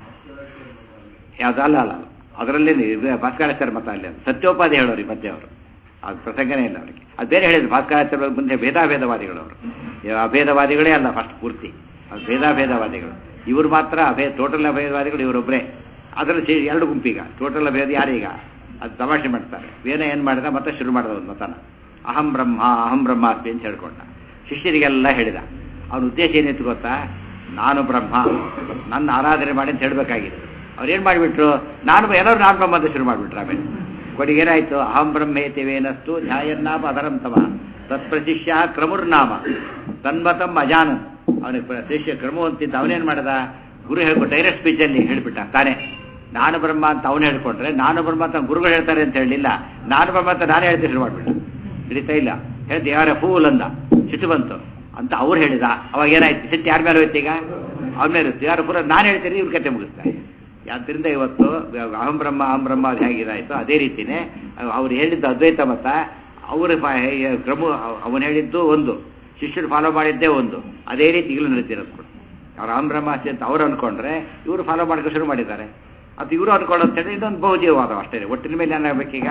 ಯಾವುದಲ್ಲ ಅಲ್ಲ ಅದರಲ್ಲಿ ಭಾಸ್ಕರಾಚಾರ್ಯ ಮತ ಅಲ್ಲಿ ಅದು ಸತ್ಯೋಪಾಧಿ ಹೇಳೋರು ಈ ಮಧ್ಯೆ ಅವರು ಅದು ಪ್ರಸಂಗನೇ ಇಲ್ಲ ಅವರಿಗೆ ಅದು ಬೇರೆ ಹೇಳಿದ್ರು ಭಾಸ್ಕರಾಚಾರ್ಯ ಮುಂದೆ ಭೇದಾಭೇದವಾದಿಗಳು ಅವರು ಅಭೇದವಾದಿಗಳೇ ಅಲ್ಲ ಫಸ್ಟ್ ಪೂರ್ತಿ ಅದು ಭೇದಾಭೇದವಾದಿಗಳು ಇವರು ಮಾತ್ರ ಅಭೇದ ಟೋಟಲ್ ಅಭೇದವಾದಿಗಳು ಇವರೊಬ್ಬರೇ ಅದರಲ್ಲಿ ಸೇ- ಎರಡು ಗುಂಪೀಗ ಟೋಟಲ್ ಅಭೇದ ಯಾರೀಗ ಅದು ತಮಾಷೆ ಮಾಡ್ತಾರೆ ವೇನ ಏನು ಮಾಡಿದ ಮತ್ತೆ ಶುರು ಮಾಡಿದ ಒಂದು ಮತನ ಅಹಂ ಬ್ರಹ್ಮ ಅಹಂ ಬ್ರಹ್ಮಾಸ್ಮಿ ಅಂತ ಹೇಳ್ಕೊಂಡ ಶಿಷ್ಯರಿಗೆಲ್ಲ ಹೇಳಿದ ಅವನ ಉದ್ದೇಶ ಏನಿತ್ತು ಗೊತ್ತಾ ನಾನು ಬ್ರಹ್ಮ ನನ್ನ ಆರಾಧನೆ ಮಾಡಿ ಅಂತ ಹೇಳಬೇಕಾಗಿತ್ತು ಅವ್ರೇನು ಮಾಡಿಬಿಟ್ರು ನಾನು ಏನಾದ್ರು ನಾನು ಬ್ರಹ್ಮ ಅಂತ ಶುರು ಮಾಡಿಬಿಟ್ರು ಆಮೇಲೆ ಕೊನೆಗೆ ಏನಾಯ್ತು ಅಹಂ ಬ್ರಹ್ಮೇತಿವೇನಸ್ತು ಧ್ಯಾಯನ್ನಾಮ ಅದರಂತವ ತತ್ಪ್ರಶಿಷ್ಯ ಕ್ರಮುರ್ನಾಮ ತನ್ಮತಂ ಅಜಾನನ್ ಅವನಿಗೆ ಪ್ರ- ಶಿಷ್ಯ ಕ್ರಮ ಅಂತಿದ್ದ ಅವನೇನು ಮಾಡ್ದ ಗುರು ಹೇಳ್ಕೊಟ್ಟು ಡೈರೆಕ್ಟ್ ಸ್ಪೀಚಲ್ಲಿ ಹೇಳಿಬಿಟ್ಟ ತಾನೇ ನಾನು ಬ್ರಹ್ಮ ಅಂತ ಅವನು ಹೇಳ್ಕೊಂಡ್ರೆ ನಾನು ಬ್ರಹ್ಮ ಅಂತ ಗುರುಗಳು ಹೇಳ್ತಾರೆ ಅಂತ ಹೇಳಲಿಲ್ಲ ನಾನು ಬ್ರಹ್ಮ ಅಂತ ನಾನೇ ಹೇಳ್ತೀನಿ ಶುರು ಮಾಡಿಬಿಟ್ಟ ಹಿಡಿತಾ ಇಲ್ಲ ಹೇಳ್ದೆ ಯಾರ ಫೂಲ್ ಅಂದ ಸಿಟ್ಟು ಬಂತು ಅಂತ ಅವ್ರು ಹೇಳಿದ ಅವಾಗ ಏನಾಯ್ತು ಸಿಟ್ಟು ಯಾರ ಮೇಲೆ ಹೋಯ್ತು ಈಗ ಅವನ ಮೇಲೆ ಇರುತ್ತೆ ಯಾರು ಪುರ ನಾನು ಹೇಳ್ತೀನಿ ಇವ್ರ ಕತೆ ಮುಗಿಸ್ತಾರೆ ಆದ್ದರಿಂದ ಇವತ್ತು ಅಹಂ ಬ್ರಹ್ಮ ಅಹಂ ಬ್ರಹ್ಮ ಅದು ಹೇಗಿದಾಯ್ತು ಅದೇ ರೀತಿನೇ ಅವ್ರು ಹೇಳಿದ್ದು ಅದ್ವೈತ ಮತ ಅವರ ಕ್ರಮ ಅವನು ಹೇಳಿದ್ದು ಒಂದು ಶಿಷ್ಯರು ಫಾಲೋ ಮಾಡಿದ್ದೇ ಒಂದು ಅದೇ ರೀತಿ ಈಗಲೂ ನಡೀತಿರೋದು ಕೂಡ ಅವ್ರು ಅಹಂ ಬ್ರಹ್ಮಾಸ್ತಿ ಅಂತ ಅವ್ರು ಅನ್ಕೊಂಡ್ರೆ ಇವರು ಫಾಲೋ ಮಾಡ್ಕೊಂಡು ಶುರು ಮಾಡಿದ್ದಾರೆ ಅದು ಇವರು ಅನ್ಕೊಳ್ಳೋ ಅಂತ ಹೇಳಿ ಇದೊಂದು ಬಹುಜೀವವಾದ ಅಷ್ಟೇ ಒಟ್ಟಿನ ಮೇಲೆ ಏನಾಗಬೇಕೀಗ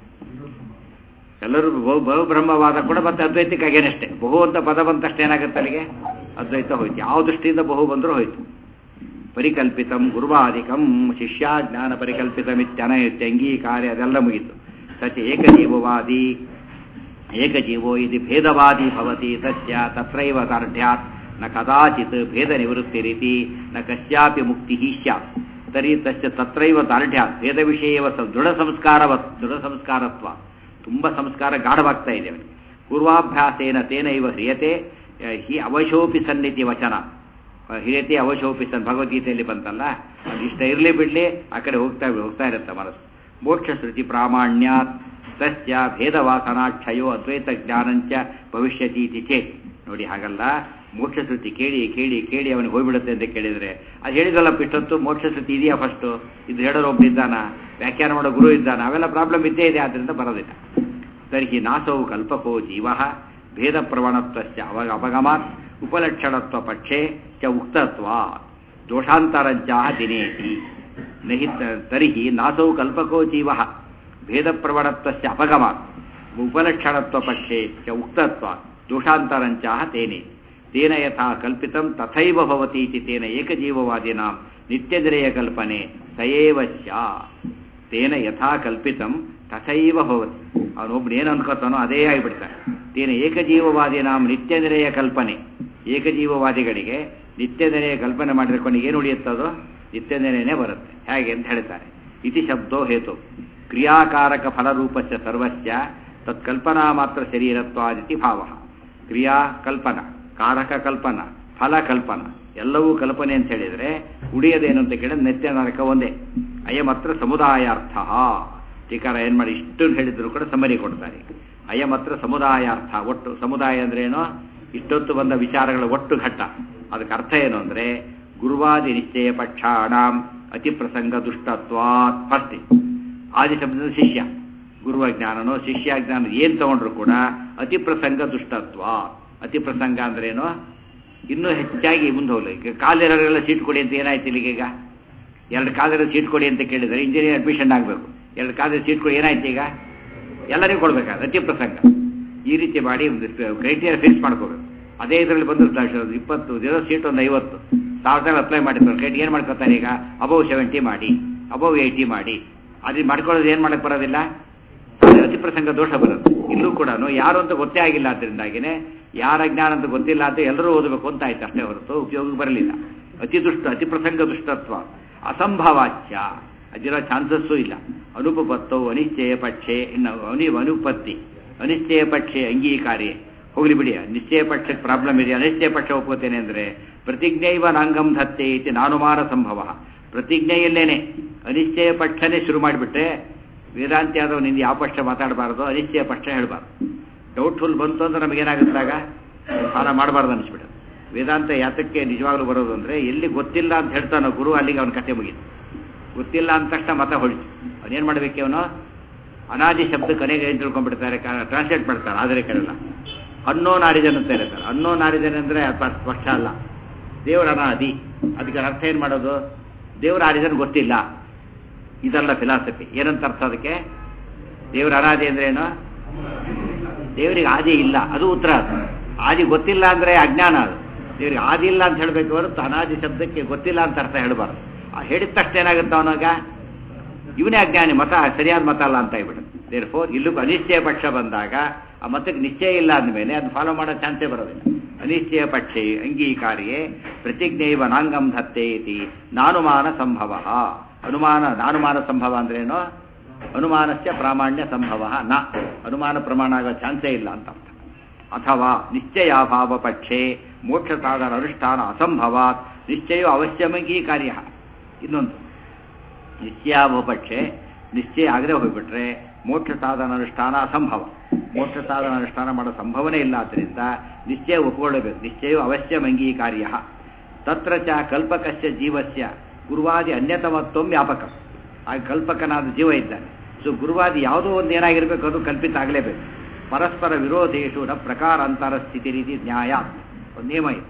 ಎಲ್ಲರೂ ಬಹು ಬಹುಬ್ರಹ್ಮವಾದ ಕೂಡ ಮತ್ತೆ ಅದ್ವೈತಕ್ಕೆ ಅಗೇನಷ್ಟೇ ಬಹು ಅಂತ ಪದ ಬಂತಷ್ಟೇ ಏನಾಗುತ್ತೆ ಅಲ್ಲಿಗೆ ಅದ್ವೈತ ಹೋಯ್ತು ಯಾವ ದೃಷ್ಟಿಯಿಂದ ಬಹು ಬಂದರೂ ಹೋಯ್ತು ಪರಿಕಲ್ಪಿತಂ ಗುರುವಾದಿಕಂ ಶಿಷ್ಯ ಜ್ಞಾನ ಪರಿಕಲ್ಪಿತಮಿತ್ಯನಯುತ್ಯ ಅಂಗೀಕಾರ್ಯ ಅದೆಲ್ಲ ಮುಗೀತು ಸಚ ಏಕಜೀವವಾದಿ ಏಕಜೀವೋ ಇದು ಭೇದವಾದಿ ಭವತಿ ತಸ್ಯ ತತ್ರೈವ ದಾರ್ಢ್ಯಾತ್ ನ ಕದಾಚಿತ್ ಭೇದ ನಿವೃತ್ತಿರಿತಿ ನ ಕಸ್ಯಾಪಿ ಮುಕ್ತಿ ಸ್ಯಾತ್ ತರ್हि ತಸ್ಯ ತತ್ರೈವ ದಾರ್ಢ್ಯಾತ್ ಭೇದ ವಿಷಯವ ಸ- ದೃಢ ಸಂಸ್ಕಾರವ ದೃಢ ಸಂಸ್ಕಾರತ್ವ ತುಂಬ ಸಂಸ್ಕಾರ ಗಾಢವಾಗ್ತಾ ಇದೆ ಅವನಿಗೆ ಪೂರ್ವಾಭ್ಯಾಸೇನ ತೇನೈವ ಹ್ರಿಯತೆ ಅಹ್, ಹಿ ಅವಶೋಪಿ ಸನ್ನಿಧಿ ವಚನ ಅಹ್, ಹಿರಿಯತೆ ಅವಶೋಪಿ ಸನ್ ಭಗವದ್ಗೀತೆಯಲ್ಲಿ ಬಂತಲ್ಲ ಅದು ಇಷ್ಟ ಇರಲಿ ಬಿಡಲಿ ಆ ಕಡೆ ಹೋಗ್ತಾ ಹೋಗ್ತಾ ಇರುತ್ತೆ ಮನಸ್ಸು ಮೋಕ್ಷ ಶ್ರುತಿ ಪ್ರಾಮಾಣ್ಯಾತ್ ತಸ್ಯ ಭೇದವಾಸನಾಕ್ಷಯೋ ಅದ್ವೈತ ಜ್ಞಾನಂಚ ಭವಿಷ್ಯತಿ ಇತಿ ಚೇತ್ ನೋಡಿ ಹಾಗಲ್ಲ ಮೋಕ್ಷ ಶ್ರುತಿ ಕೇಳಿ ಕೇಳಿ ಕೇಳಿ ಅವನಿಗೆ ಹೋಗ್ಬಿಡುತ್ತೆ ಅಂತ ಕೇಳಿದರೆ ಅದು ಹೇಳಿದ್ರಲ್ಲಪ್ಪ ಇಷ್ಟೊತ್ತು ಮೋಕ್ಷ ಶ್ರುತಿ ಇದೆಯಾ ಫಸ್ಟು ಇದು ಹೇಳೋರು ಒಬ್ಬ ಇದ್ದಾನ ವ್ಯಾಖ್ಯಾನ ಮಾಡೋ ಗುರು ಇದ್ದಾನ ಅವೆಲ್ಲ ಪ್ರಾಬ್ಲಮ್ ಇದ್ದೇ ಇದೆ ಆದ್ದರಿಂದ ಬರೋದಿಲ್ಲ ತರ್ಹಿ ನಾಸವು ಕಲ್ಪಕೋ ಜೀವ ಭೇದ ಪ್ರವಣತ್ವಸ್ಯ ಅವ ಅಪಗಮಾತ್ ಉಪಲಕ್ಷಣತ್ವ ಪಕ್ಷೆ ಚ ಉಕ್ತತ್ವ ದೋಷಾಂತರಂಚಾಹ ದಿನೇತಿ ನಹಿ ತ- ತರ್ಹಿ ನಾಸೌ ಕಲ್ಪಕೋ ಜೀವ ಭೇದ ಪ್ರವಣತ್ವಸ್ಯ ಅಪಗಮಾತ್ ಉಪಲಕ್ಷಣತ್ವ ಪಕ್ಷೆ ಚ ಉಕ್ತತ್ವ ದೋಷಾಂತರಂಚಾಹ ತೇನೆ ತೇನ ಯಥಾ ಕಲ್ಪಿತಂ ತಥೈವ ಭವತಿ ಇತಿ ತೇನ ಏಕಜೀವವಾದಿನಾಂ ನಿತ್ಯದಿರೆಯ ಕಲ್ಪನೆ ಸಯೇವ ಸ್ಯಾತ್ ತೇನ ಯಥಾ ಕಲ್ಪಿತಂ ತಥೈವ ಭವತಿ ಅವನೊಬ್ಬನು ಏನು ಅನ್ಕೋತಾನೋ ಅದೇ ಆಗಿಬಿಡ್ತಾನೆ ತೇನ ಏಕಜೀವವಾದಿನಾಂ ನಿತ್ಯನಿರೆಯ ಕಲ್ಪನೆ ಏಕಜೀವವಾದಿಗಳಿಗೆ ನಿತ್ಯನಿರೆಯ ಕಲ್ಪನೆ ಮಾಡಿದ್ರೆ ಕೊನೆಗೆ ಏನು ಉಳಿಯುತ್ತದೋ ನಿತ್ಯನಿರೆಯೇ ಬರುತ್ತೆ ಹೇಗೆ ಅಂತ ಹೇಳ್ತಾರೆ ಇತಿ ಶಬ್ದೋ ಹೇತು ಕ್ರಿಯಾಕಾರಕ ಫಲರೂಪಸ್ಯ ಸರ್ವಸ್ಯ ತತ್ಕಲ್ಪನಾ ಮಾತ್ರ ಶರೀರತ್ವಾದಿತಿ ಭಾವ ಕ್ರಿಯಾ ಕಲ್ಪನಾ ಕಾರಕ ಕಲ್ಪನಾ ಫಲ ಕಲ್ಪನಾ ಎಲ್ಲವೂ ಕಲ್ಪನೆ ಅಂತ ಹೇಳಿದ್ರೆ ಉಳಿಯದೇನು ಅಂತ ಕೇಳಿದ್ರೆ ನಿತ್ಯ ನರಕ ಒಂದೇ ಅಯಮತ್ರ ಸಮುದಾಯಾರ್ಥ ಟೀಕಾರ ಏನ್ ಮಾಡಿ ಇಷ್ಟು ಹೇಳಿದ್ರು ಕೂಡ ಸಮರಿ ಕೊಡ್ತಾರೆ ಅಯಮತ್ರ ಸಮುದಾಯಾರ್ಥ ಒಟ್ಟು ಸಮುದಾಯ ಅಂದ್ರೆ ಏನು ಇಷ್ಟೊತ್ತು ಬಂದ ವಿಚಾರಗಳ ಒಟ್ಟು ಘಟ್ಟ ಅದಕ್ಕೆ ಅರ್ಥ ಏನು ಅಂದ್ರೆ ಗುರುವಾದಿ ನಿಶ್ಚಯ ಪಕ್ಷಾಣಾಂ ಅತಿ ಪ್ರಸಂಗ ದುಷ್ಟತ್ವಾತ್ ಫಸ್ಟ್ ಆದಿ ಶಬ್ದದ ಶಿಷ್ಯ ಗುರುವ ಜ್ಞಾನನೋ ಶಿಷ್ಯ ಜ್ಞಾನ ಏನ್ ತಗೊಂಡ್ರು ಕೂಡ ಅತಿ ಪ್ರಸಂಗ ದುಷ್ಟತ್ವ ಅತಿ ಪ್ರಸಂಗ ಅಂದ್ರೇನು ಇನ್ನೂ ಹೆಚ್ಚಾಗಿ ಮುಂದೆ ಹೋಗ್ಲಿ ಈಗ ಕಾಲಿರೋರೆಲ್ಲ ಸೀಟ್ ಕೊಡಿ ಅಂತ ಏನಾಯ್ತು ಇಲ್ಲಿಗೆ ಈಗ ಎರಡು ಕಾಲಿರೋ ಸೀಟ್ ಕೊಡಿ ಅಂತ ಕೇಳಿದ್ರೆ ಇಂಜಿನಿಯರ್ ಅಡ್ಮಿಷನ್ ಆಗಬೇಕು ಎರಡು ಕಾಲಿರೋ ಸೀಟ್ ಕೊಡಿ ಏನಾಯ್ತು ಈಗ ಎಲ್ಲರಿಗೂ ಕೊಡ್ಬೇಕಾದ್ರೆ ಅತಿ ಪ್ರಸಂಗ ಈ ರೀತಿ ಮಾಡಿ ಒಂದು ಕ್ರೈಟೀರಿಯಾ ಫಿಕ್ಸ್ ಮಾಡ್ಕೋಬೇಕು ಅದೇ ಇದರಲ್ಲಿ ಬಂದು ದ- ಇಪ್ಪತ್ತು ದಿನ ಸೀಟ್ ಒಂದು ಐವತ್ತು ಸಾವಿರದಲ್ಲಿ ಅಪ್ಲೈ ಮಾಡಿರ್ತಾರೆ ಕ್ರೈಟಿ ಏನು ಮಾಡ್ಕೋತಾರೆ ಈಗ ಅಬೌವ್ ಸೆವೆಂಟಿ ಮಾಡಿ ಅಬೌವ್ ಏಯ್ಟಿ ಮಾಡಿ ಅದು ಮಾಡ್ಕೊಳ್ಳೋದು ಏನು ಮಾಡಕ್ಕೆ ಬರೋದಿಲ್ಲ ಅತಿ ಪ್ರಸಂಗ ದೋಷ ಬರುತ್ತೆ ಇಲ್ಲೂ ಕೂಡ ಯಾರು ಅಂತ ಗೊತ್ತೇ ಆಗಿಲ್ಲ ಅದರಿಂದಾಗಿನೇ ಯಾರ ಜ್ಞಾನ ಅಂತ ಗೊತ್ತಿಲ್ಲ ಅಂತ ಎಲ್ಲರೂ ಓದಬೇಕು ಅಂತ ಆಯ್ತು ಅಷ್ಟೇ ಹೊರತು ಉಪಯೋಗಕ್ಕೆ ಬರಲಿಲ್ಲ ಅತಿ ದುಷ್ಟ ಅತಿ ಪ್ರಸಂಗ ದುಷ್ಟತ್ವ ಅಸಂಭವಾಚ್ಯ ಅದಿರೋ ಚಾನ್ಸಸ್ಸೂ ಇಲ್ಲ ಅನುಪಪತ್ತೋ ಅನಿಶ್ಚಯ ಪಕ್ಷೆ ಇನ್ನು ಅನಿ ಅನುಪತ್ತಿ ಅನಿಶ್ಚಯ ಪಕ್ಷೆ ಅಂಗೀಕಾರಿ ಹೋಗ್ಲಿ ಬಿಡಿ ನಿಶ್ಚಯ ಪಕ್ಷಕ್ಕೆ ಪ್ರಾಬ್ಲಮ್ ಇದೆ ಅನಿಶ್ಚಯ ಪಕ್ಷ ಒಪ್ಪುತ್ತೇನೆ ಅಂದ್ರೆ ಪ್ರತಿಜ್ಞೈವ ನಾಂಗಂ ಧತ್ತೆ ಇತಿ ನಾನುಮಾನ ಸಂಭವ ಪ್ರತಿಜ್ಞೆಯಲ್ಲೇನೆ ಅನಿಶ್ಚಯ ಪಕ್ಷನೇ ಶುರು ಮಾಡಿಬಿಟ್ರೆ ವೇದಾಂತಿ ಆದವನಿಂದ ಯಾವ ಪಕ್ಷ ಮಾತಾಡಬಾರ್ದು ಅನಿಶ್ಚಯ ಪಕ್ಷ ಹೇಳಬಾರ್ದು ಡೌಟ್ಫುಲ್ ಬಂತು ಅಂದ್ರೆ ನಮಗೇನಾಗುತ್ತಾಗ ಪಾಲ ಮಾಡಬಾರ್ದು ಅನಿಸ್ಬಿಡುತ್ತೆ ವೇದಾಂತ ಯಾತಕ್ಕೆ ನಿಜವಾಗ್ಲೂ ಬರೋದು ಅಂದ್ರೆ ಎಲ್ಲಿ ಗೊತ್ತಿಲ್ಲ ಅಂತ ಹೇಳ್ತಾನೋ ಗುರು ಅಲ್ಲಿಗೆ ಅವನ ಕತೆ ಮುಗೀತು ಗೊತ್ತಿಲ್ಲ ಅಂದ ತಕ್ಷಣ ಮತ ಹೊಳಿತು ಅವನೇನ್ ಮಾಡ್ಬೇಕು ಅವನು ಅನಾದಿ ಶಬ್ದ ಕನೆಗೆ ಏನು ತಿಳ್ಕೊಂಡ್ಬಿಡ್ತಾರೆ ಟ್ರಾನ್ಸ್ಲೇಟ್ ಮಾಡ್ತಾರೆ ಆದರೆ ಕರೆಲ್ಲ ಅನ್ನೋನ್ ಆರಿಜನ್ ಅಂತ ಹೇಳ್ತಾರೆ ಅನ್ನೋನ್ ಆರಿಜನ್ ಅಂದ್ರೆ ಪ- ಪಕ್ಷ ಅಲ್ಲ ದೇವರ ಅನಾದಿ ಅದಕ್ಕೆ ಅರ್ಥ ಏನ್ ಮಾಡೋದು ದೇವರ ಆರಿಜನ್ ಗೊತ್ತಿಲ್ಲ ಇದಲ್ಲ ಫಿಲಾಸಫಿ ಏನಂತ ಅರ್ಥ ಅದಕ್ಕೆ ದೇವರ ಅನಾದಿ ಅಂದ್ರೆ ಏನು ದೇವರಿಗೆ ಆದಿ ಇಲ್ಲ ಅದು ಉತ್ತರ ಅದು ಆದಿ ಗೊತ್ತಿಲ್ಲ ಅಂದ್ರೆ ಅಜ್ಞಾನ ಅದು ದೇವರಿಗೆ ಆದಿ ಇಲ್ಲ ಅಂತ ಹೇಳ್ಬೇಕು ಹೊರತು ಅನಾದಿ ಶಬ್ದಕ್ಕೆ ಗೊತ್ತಿಲ್ಲ ಅಂತ ಅರ್ಥ ಹೇಳಬಾರ್ದು ಆ ಹೇಳಿದ ತಕ್ಷಣ ಏನಾಗುತ್ತೆ ಅವನಾಗ ಇವನೇ ಅಜ್ಞಾನಿ ಮತ ಸರಿಯಾದ ಮತ ಅಲ್ಲ ಅಂತ ಹೇಳ್ಬಿಡು ದೇರ್ ಫೋರ್ ಇಲ್ಲೂ ಅನಿಶ್ಚಯ ಪಕ್ಷ ಬಂದಾಗ ಆ ಮತಕ್ಕೆ ನಿಶ್ಚಯ ಇಲ್ಲ ಅಂದಮೇಲೆ ಅದು ಫಾಲೋ ಮಾಡೋ ಚಾನ್ಸೇ ಬರೋದಿಲ್ಲ ಅನಿಶ್ಚಯ ಪಕ್ಷೆ ಅಂಗೀಕಾರಿಯೇ ಪ್ರತಿಜ್ಞೆಯವ ನಾಂಗಂ ಧತ್ತೆ ಇತಿ ನಾನುಮಾನ ಸಂಭವ ಅನುಮಾನ ನಾನುಮಾನ ಸಂಭವ ಅಂದ್ರೇನು ಅನುಮಾನಸ್ಯ ಪ್ರಾಮಾಣ್ಯ ಸಂಭವ ನ ಅನುಮಾನ ಪ್ರಮಾಣ ಆಗೋ ಚಾನ್ಸೇ ಇಲ್ಲ ಅಂತ ಅರ್ಥ ಅಥವಾ ನಿಶ್ಚಯಾಭಾವ ಪಕ್ಷೆ ಮೋಕ್ಷ ಸಾಧನ ಅನುಷ್ಠಾನ ಅಸಂಭವಾತ್ ನಿಶ್ಚಯ ಅವಶ್ಯಮಂಗೀಕಾರ್ಯ ಇನ್ನೊಂದು ನಿಶ್ಚಯಾಭಾವ ಪಕ್ಷೆ ನಿಶ್ಚಯ ಆಗದೆ ಹೋಗ್ಬಿಟ್ರೆ ಮೋಕ್ಷ ಸಾಧನ ಅನುಷ್ಠಾನ ಅಸಂಭವ ಮೋಕ್ಷ ಸಾಧನ ಅನುಷ್ಠಾನ ಮಾಡೋ ಸಂಭವನೇ ಇಲ್ಲ ಆದ್ದರಿಂದ ನಿಶ್ಚಯ ಒಪ್ಪಿಕೊಳ್ಳಬೇಕು ನಿಶ್ಚಯ ಅವಶ್ಯಮಂಗೀಕಾರ್ಯ ತತ್ರ ಚ ಕಲ್ಪಕಸ್ಯ ಜೀವಸ್ಯ ಗುರುವಾದಿ ಅನ್ಯತಮತ್ವ ವ್ಯಾಪಕ ಆ ಕಲ್ಪಕನಾದ ಜೀವ ಇದ್ದಾನೆ ಸೊ ಗುರುವಾದಿ ಯಾವುದೋ ಒಂದು ಏನಾಗಿರ್ಬೇಕು ಅದು ಕಲ್ಪಿತ ಆಗಲೇಬೇಕು ಪರಸ್ಪರ ವಿರೋಧೇಶು ನ ಪ್ರಕಾರ ಅಂತರ ಸ್ಥಿತಿ ರೀತಿ ನ್ಯಾಯ ಒಂದು ನಿಯಮ ಇದೆ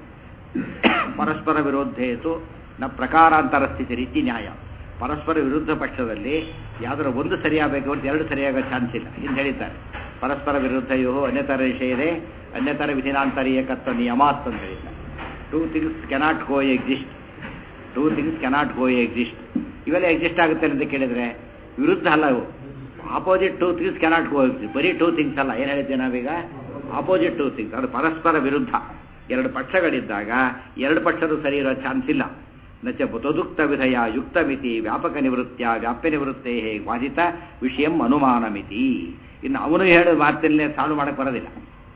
ಪರಸ್ಪರ ವಿರೋಧೇತು ನ ಪ್ರಕಾರಾಂತರ ಸ್ಥಿತಿ ರೀತಿ ನ್ಯಾಯ ಪರಸ್ಪರ ವಿರುದ್ಧ ಪಕ್ಷದಲ್ಲಿ ಯಾವ್ದಾರ ಒಂದು ಸರಿಯಾಗಬೇಕು ಅಂತ ಎರಡು ಸರಿಯಾಗೋ ಚಾನ್ಸ್ ಇಲ್ಲ ಹಿಂದೆ ಹೇಳಿದ್ದಾರೆ ಪರಸ್ಪರ ವಿರುದ್ಧಯೋ ಅನ್ಯತರ ವಿಷಯದೇ ಅನ್ಯತರ ವಿಧಿನಾಂತರೀಯಕತ್ವ ನಿಯಮಾತ್ ಅಂತ ಹೇಳಿದ್ದಾರೆ two things cannot coexist two things cannot coexist ಇವೆಲ್ಲ ಎಕ್ಸಿಸ್ಟ್ ಆಗುತ್ತೆ ಅಂತ ಕೇಳಿದ್ರೆ ವಿರುದ್ಧ ಅಲ್ಲ ಇವು opposite two things cannot coexist ಬರೀ ಟೂ ಥಿಂಗ್ಸ್ ಅಲ್ಲ ಏನು ಹೇಳಿದ್ದೆ ನಾವೀಗ ಆಪೋಸಿಟ್ ಟೂ ಥಿಂಗ್ಸ್ ಅದು ಪರಸ್ಪರ ವಿರುದ್ಧ ಎರಡು ಪಕ್ಷಗಳಿದ್ದಾಗ ಎರಡು ಪಕ್ಷರು ಸರಿ ಇರೋ ಚಾನ್ಸ್ ಇಲ್ಲ ನಚ ತದುಕ್ತ ವಿಧಯ ಯುಕ್ತ ಮಿತಿ ವ್ಯಾಪಕ ನಿವೃತ್ತಿಯ ವ್ಯಾಪ್ಯ ನಿವೃತ್ತೇ ವಾದಿತ ವಿಷಯಂ ಅನುಮಾನ ಮಿತಿ ಇನ್ನು ಅವನು ಹೇಳೋ ಮಾತಿನಲ್ಲೇ ಸಾಲ್ವ್ ಮಾಡಕ್ಕೆ ಬರೋದಿಲ್ಲ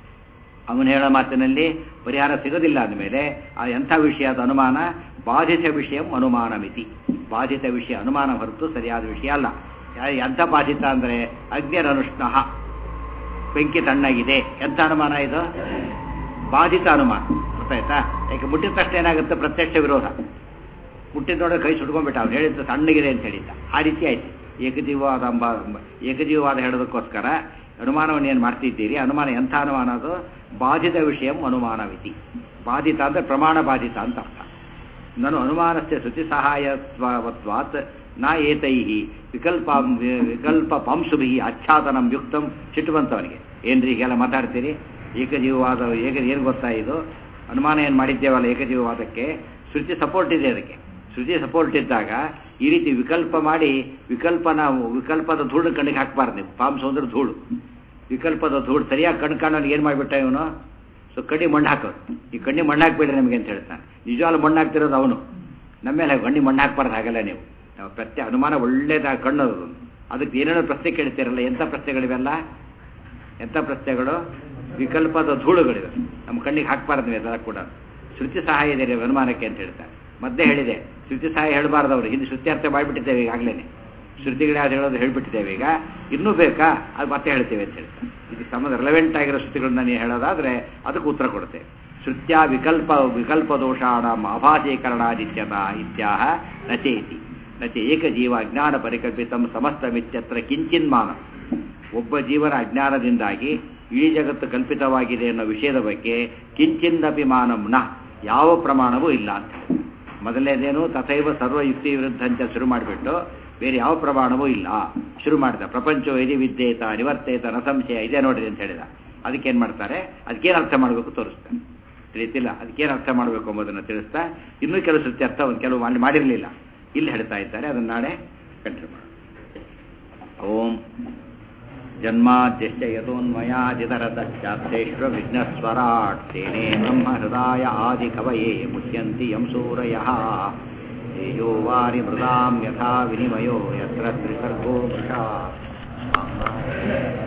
ಅವನು ಹೇಳೋ ಮಾತಿನಲ್ಲಿ ಪರಿಹಾರ ಸಿಗೋದಿಲ್ಲ ಅಂದಮೇಲೆ ಆ ಎಂಥ ವಿಷಯದ ಅನುಮಾನ ಬಾಧಿತ ವಿಷಯ ಅನುಮಾನ ಮಿತಿ ಬಾಧಿತ ವಿಷಯ ಅನುಮಾನ ಹೊರತು ಸರಿಯಾದ ವಿಷಯ ಅಲ್ಲ ಯಾ- ಎಂಥ ಬಾಧಿತ ಅಂದರೆ ಅಗ್ನಿರನುಷ್ಣ ಬೆಂಕಿ ತಣ್ಣಗಿದೆ ಎಂಥ ಅನುಮಾನ ಇದು ಬಾಧಿತ ಅನುಮಾನ ಗೊತ್ತಾಯ್ತಾ ಯಾಕೆ ಮುಟ್ಟಿದ ತಕ್ಷಣ ಏನಾಗುತ್ತೆ ಪ್ರತ್ಯಕ್ಷ ವಿರೋಧ ಮುಟ್ಟಿದ ನೋಡಿದ್ರೆ ಕೈ ಸುಟ್ಕೊಂಡ್ಬಿಟ್ಟ ಅವ್ನು ಹೇಳಿದ್ದು ತಣ್ಣಗಿದೆ ಅಂತ ಹೇಳಿದ್ದ ಆ ರೀತಿ ಆಯ್ತು ಏಕಜೀವವಾದ ಅಂಬ ಏಕಜೀವವಾದ ಹೇಳೋದಕ್ಕೋಸ್ಕರ ಅನುಮಾನವನ್ನು ಏನು ಮಾಡ್ತಿದ್ದೀರಿ ಅನುಮಾನ ಎಂಥ ಅನುಮಾನ ಅದು ಬಾಧಿತ ವಿಷಯ ಅನುಮಾನವಿತಿ ಬಾಧಿತ ಅಂದರೆ ಪ್ರಮಾಣ ಬಾಧಿತ ಅಂತ ಅರ್ಥ ನಾನು ಅನುಮಾನಸ್ಯ ಶ್ರುತಿ ಸಹಾಯತ್ವಾತ್ ನಾ ಏತೈ ವಿಕಲ್ಪ ವಿಕಲ್ಪ ಪಾಂಶುಭಿ ಆಚ್ಛಾದನಂ ಯುಕ್ತಂ ಸಿಟ್ಟು ಬಂತವನಿಗೆ ಏನ್ರಿ ಹೀಗೆಲ್ಲ ಮಾತಾಡ್ತೀರಿ ಏಕಜೀವವಾದ ಏಕ ಏನು ಗೊತ್ತಾ ಇದು ಅನುಮಾನ ಏನು ಮಾಡಿದ್ದೇವಲ್ಲ ಏಕಜೀವವಾದಕ್ಕೆ ಶ್ರುತಿ ಸಪೋರ್ಟ್ ಇದೆ ಅದಕ್ಕೆ ಶ್ರುತಿ ಸಪೋರ್ಟ್ ಇದ್ದಾಗ ಈ ರೀತಿ ವಿಕಲ್ಪ ಮಾಡಿ ವಿಕಲ್ಪನ ವಿಕಲ್ಪದ ಧೂಳು ಕಣ್ಣಿಗೆ ಹಾಕ್ಬಾರ್ದು ನೀವು ಪಾಂಸು ಅಂದ್ರೆ ಧೂಳು ವಿಕಲ್ಪದ ಧೂಳು ಸರಿಯಾಗಿ ಕಣ್ ಕಾಣೋನು ಏನು ಮಾಡಿಬಿಟ್ಟ ಇವನು ಸೊ ಕಣ್ಣಿ ಮಣ್ಣು ಹಾಕೋದು ಈ ಕಣ್ಣಿ ಮಣ್ಣು ಹಾಕ್ಬೇಡ್ರಿ ನಮಗೆ ಅಂತ ಹೇಳ್ತಾನೆ ನಿಜವಾಗ್ಲೂ ಮಣ್ಣು ಹಾಕ್ತಿರೋದು ಅವನು ನಮ್ಮ ಮೇಲೆ ಕಣ್ಣಿ ಮಣ್ಣು ಹಾಕ್ಬಾರ್ದು ಹಾಗಲ್ಲ ನೀವು ನಾವು ಪ್ರತ್ಯ ಅನುಮಾನ ಒಳ್ಳೇದಾಗ ಕಣ್ಣು ಅದು ಅದಕ್ಕೆ ಏನೇನೋ ಪ್ರಶ್ನೆ ಕೇಳ್ತೀರಲ್ಲ ಎಂಥ ಪ್ರಶ್ನೆಗಳಿವೆಲ್ಲ ಎಂಥ ಪ್ರಶ್ನೆಗಳು ವಿಕಲ್ಪದ ಧೂಳುಗಳಿವೆ ನಮ್ಮ ಕಣ್ಣಿಗೆ ಹಾಕ್ಬಾರ್ದು ನೀವು ಎಲ್ಲ ಕೂಡ ಶ್ರುತಿ ಸಹಾಯ ಇದೆ ಅನುಮಾನಕ್ಕೆ ಅಂತ ಹೇಳ್ತಾರೆ ಮಧ್ಯೆ ಹೇಳಿದೆ ಶ್ರುತಿ ಸಹಾಯ ಹೇಳಬಾರ್ದು ಅವರು ಹಿಂದೆ ಶ್ರುತಿ ಅರ್ಥ ಮಾಡಿಬಿಟ್ಟಿದ್ದೇವೆ ಈಗಾಗಲೇ ಶ್ರುತಿಗಳು ಯಾವ್ದು ಹೇಳೋದು ಹೇಳ್ಬಿಟ್ಟಿದ್ದೇವೆ ಈಗ ಇನ್ನೂ ಬೇಕಾ ಅದು ಮತ್ತೆ ಹೇಳ್ತೇವೆ ಅಂತ ಹೇಳ್ತಾರೆ ಇದು ಸಂಬಂಧ ರಿಲೆವೆಂಟ್ ಆಗಿರೋ ಶ್ರುತಿಗಳನ್ನ ನೀವು ಹೇಳೋದಾದ್ರೆ ಅದಕ್ಕೆ ಉತ್ತರ ಕೊಡುತ್ತೆ ಶ್ರುತ್ಯ ವಿಕಲ್ಪ ವಿಕಲ್ಪ ದೋಷಾಣ ಅಭಾಸೀಕರಣಾದಿತ್ಯತ ಇತ್ಯಾಹ ನಚೇತಿ ನಚೆ ಏಕಜೀವ ಅಜ್ಞಾನ ಪರಿಕಲ್ಪಿತಂ ಸಮಸ್ತಮಿತ್ಯತ್ರ ಕಿಂಚಿನ್ಮಾನ ಒಬ್ಬ ಜೀವನ ಅಜ್ಞಾನದಿಂದಾಗಿ ಇಡೀ ಜಗತ್ತು ಕಲ್ಪಿತವಾಗಿದೆ ಅನ್ನೋ ವಿಷಯದ ಬಗ್ಗೆ ಕಿಂಚಿನ್ನಪಿ ಮಾನಂನ ಯಾವ ಪ್ರಮಾಣವೂ ಇಲ್ಲ ಅಂತ ಹೇಳಿ ಮೊದಲನೇದೇನು ತಥೈವ ಸರ್ವ ಯುಕ್ತಿ ವಿರುದ್ಧ ಅಂತ ಶುರು ಮಾಡಿಬಿಟ್ಟು ಬೇರೆ ಯಾವ ಪ್ರಮಾಣವೂ ಇಲ್ಲ ಶುರು ಮಾಡಿದ ಪ್ರಪಂಚ ಯದಿ ವಿದ್ಯೇತ ನಿವರ್ತೇತ ನ ಸಂಶಯ ಇದೆ ನೋಡ್ರಿ ಅಂತ ಹೇಳಿದ ಅದಕ್ಕೇನು ಮಾಡ್ತಾರೆ ಅದಕ್ಕೇನು ಅರ್ಥ ಮಾಡಬೇಕು ತೋರಿಸ್ತಾರೆ ತಿಳಿತಿಲ್ಲ ಅದಕ್ಕೇನು ಅರ್ಥ ಮಾಡಬೇಕು ಎಂಬುದನ್ನು ತಿಳಿಸ್ತಾ ಇನ್ನೂ ಕೆಲವು ಸತ್ಯ ಅರ್ಥ ಒಂದು ಕೆಲವು ಅಲ್ಲಿ ಮಾಡಿರಲಿಲ್ಲ ಇಲ್ಲಿ ಹೇಳ್ತಾ ಇದ್ದಾರೆ ಅದನ್ನು ನಾಳೆ ಕಂಟಿನ್ಯೂ ಮಾಡೋಣ ಓಂ ಜನ್ಮಾದ್ಯಶ್ಚ ಯತೋನ್ಮಯಾದಿತರತಶ್ಚಾರ್ಥೇಶ್ವ ವಿಘ್ನಸ್ವರಾಟ್ ತೇನೇ ಬ್ರಹ್ಮ ಹೃದಯ ಆದಿ ಕವಯೇ ಮುಚ್ಯಂತಿ ಯಂ ಸೂರಯಃ ತೇಜೋ ವಾರಿ ಮೃದಾಂ ಯಥಾ ವಿನಿಮಯೋ ಯತ್ರ ತ್ರಿಸರ್ಗೋ ಮೃಷಾ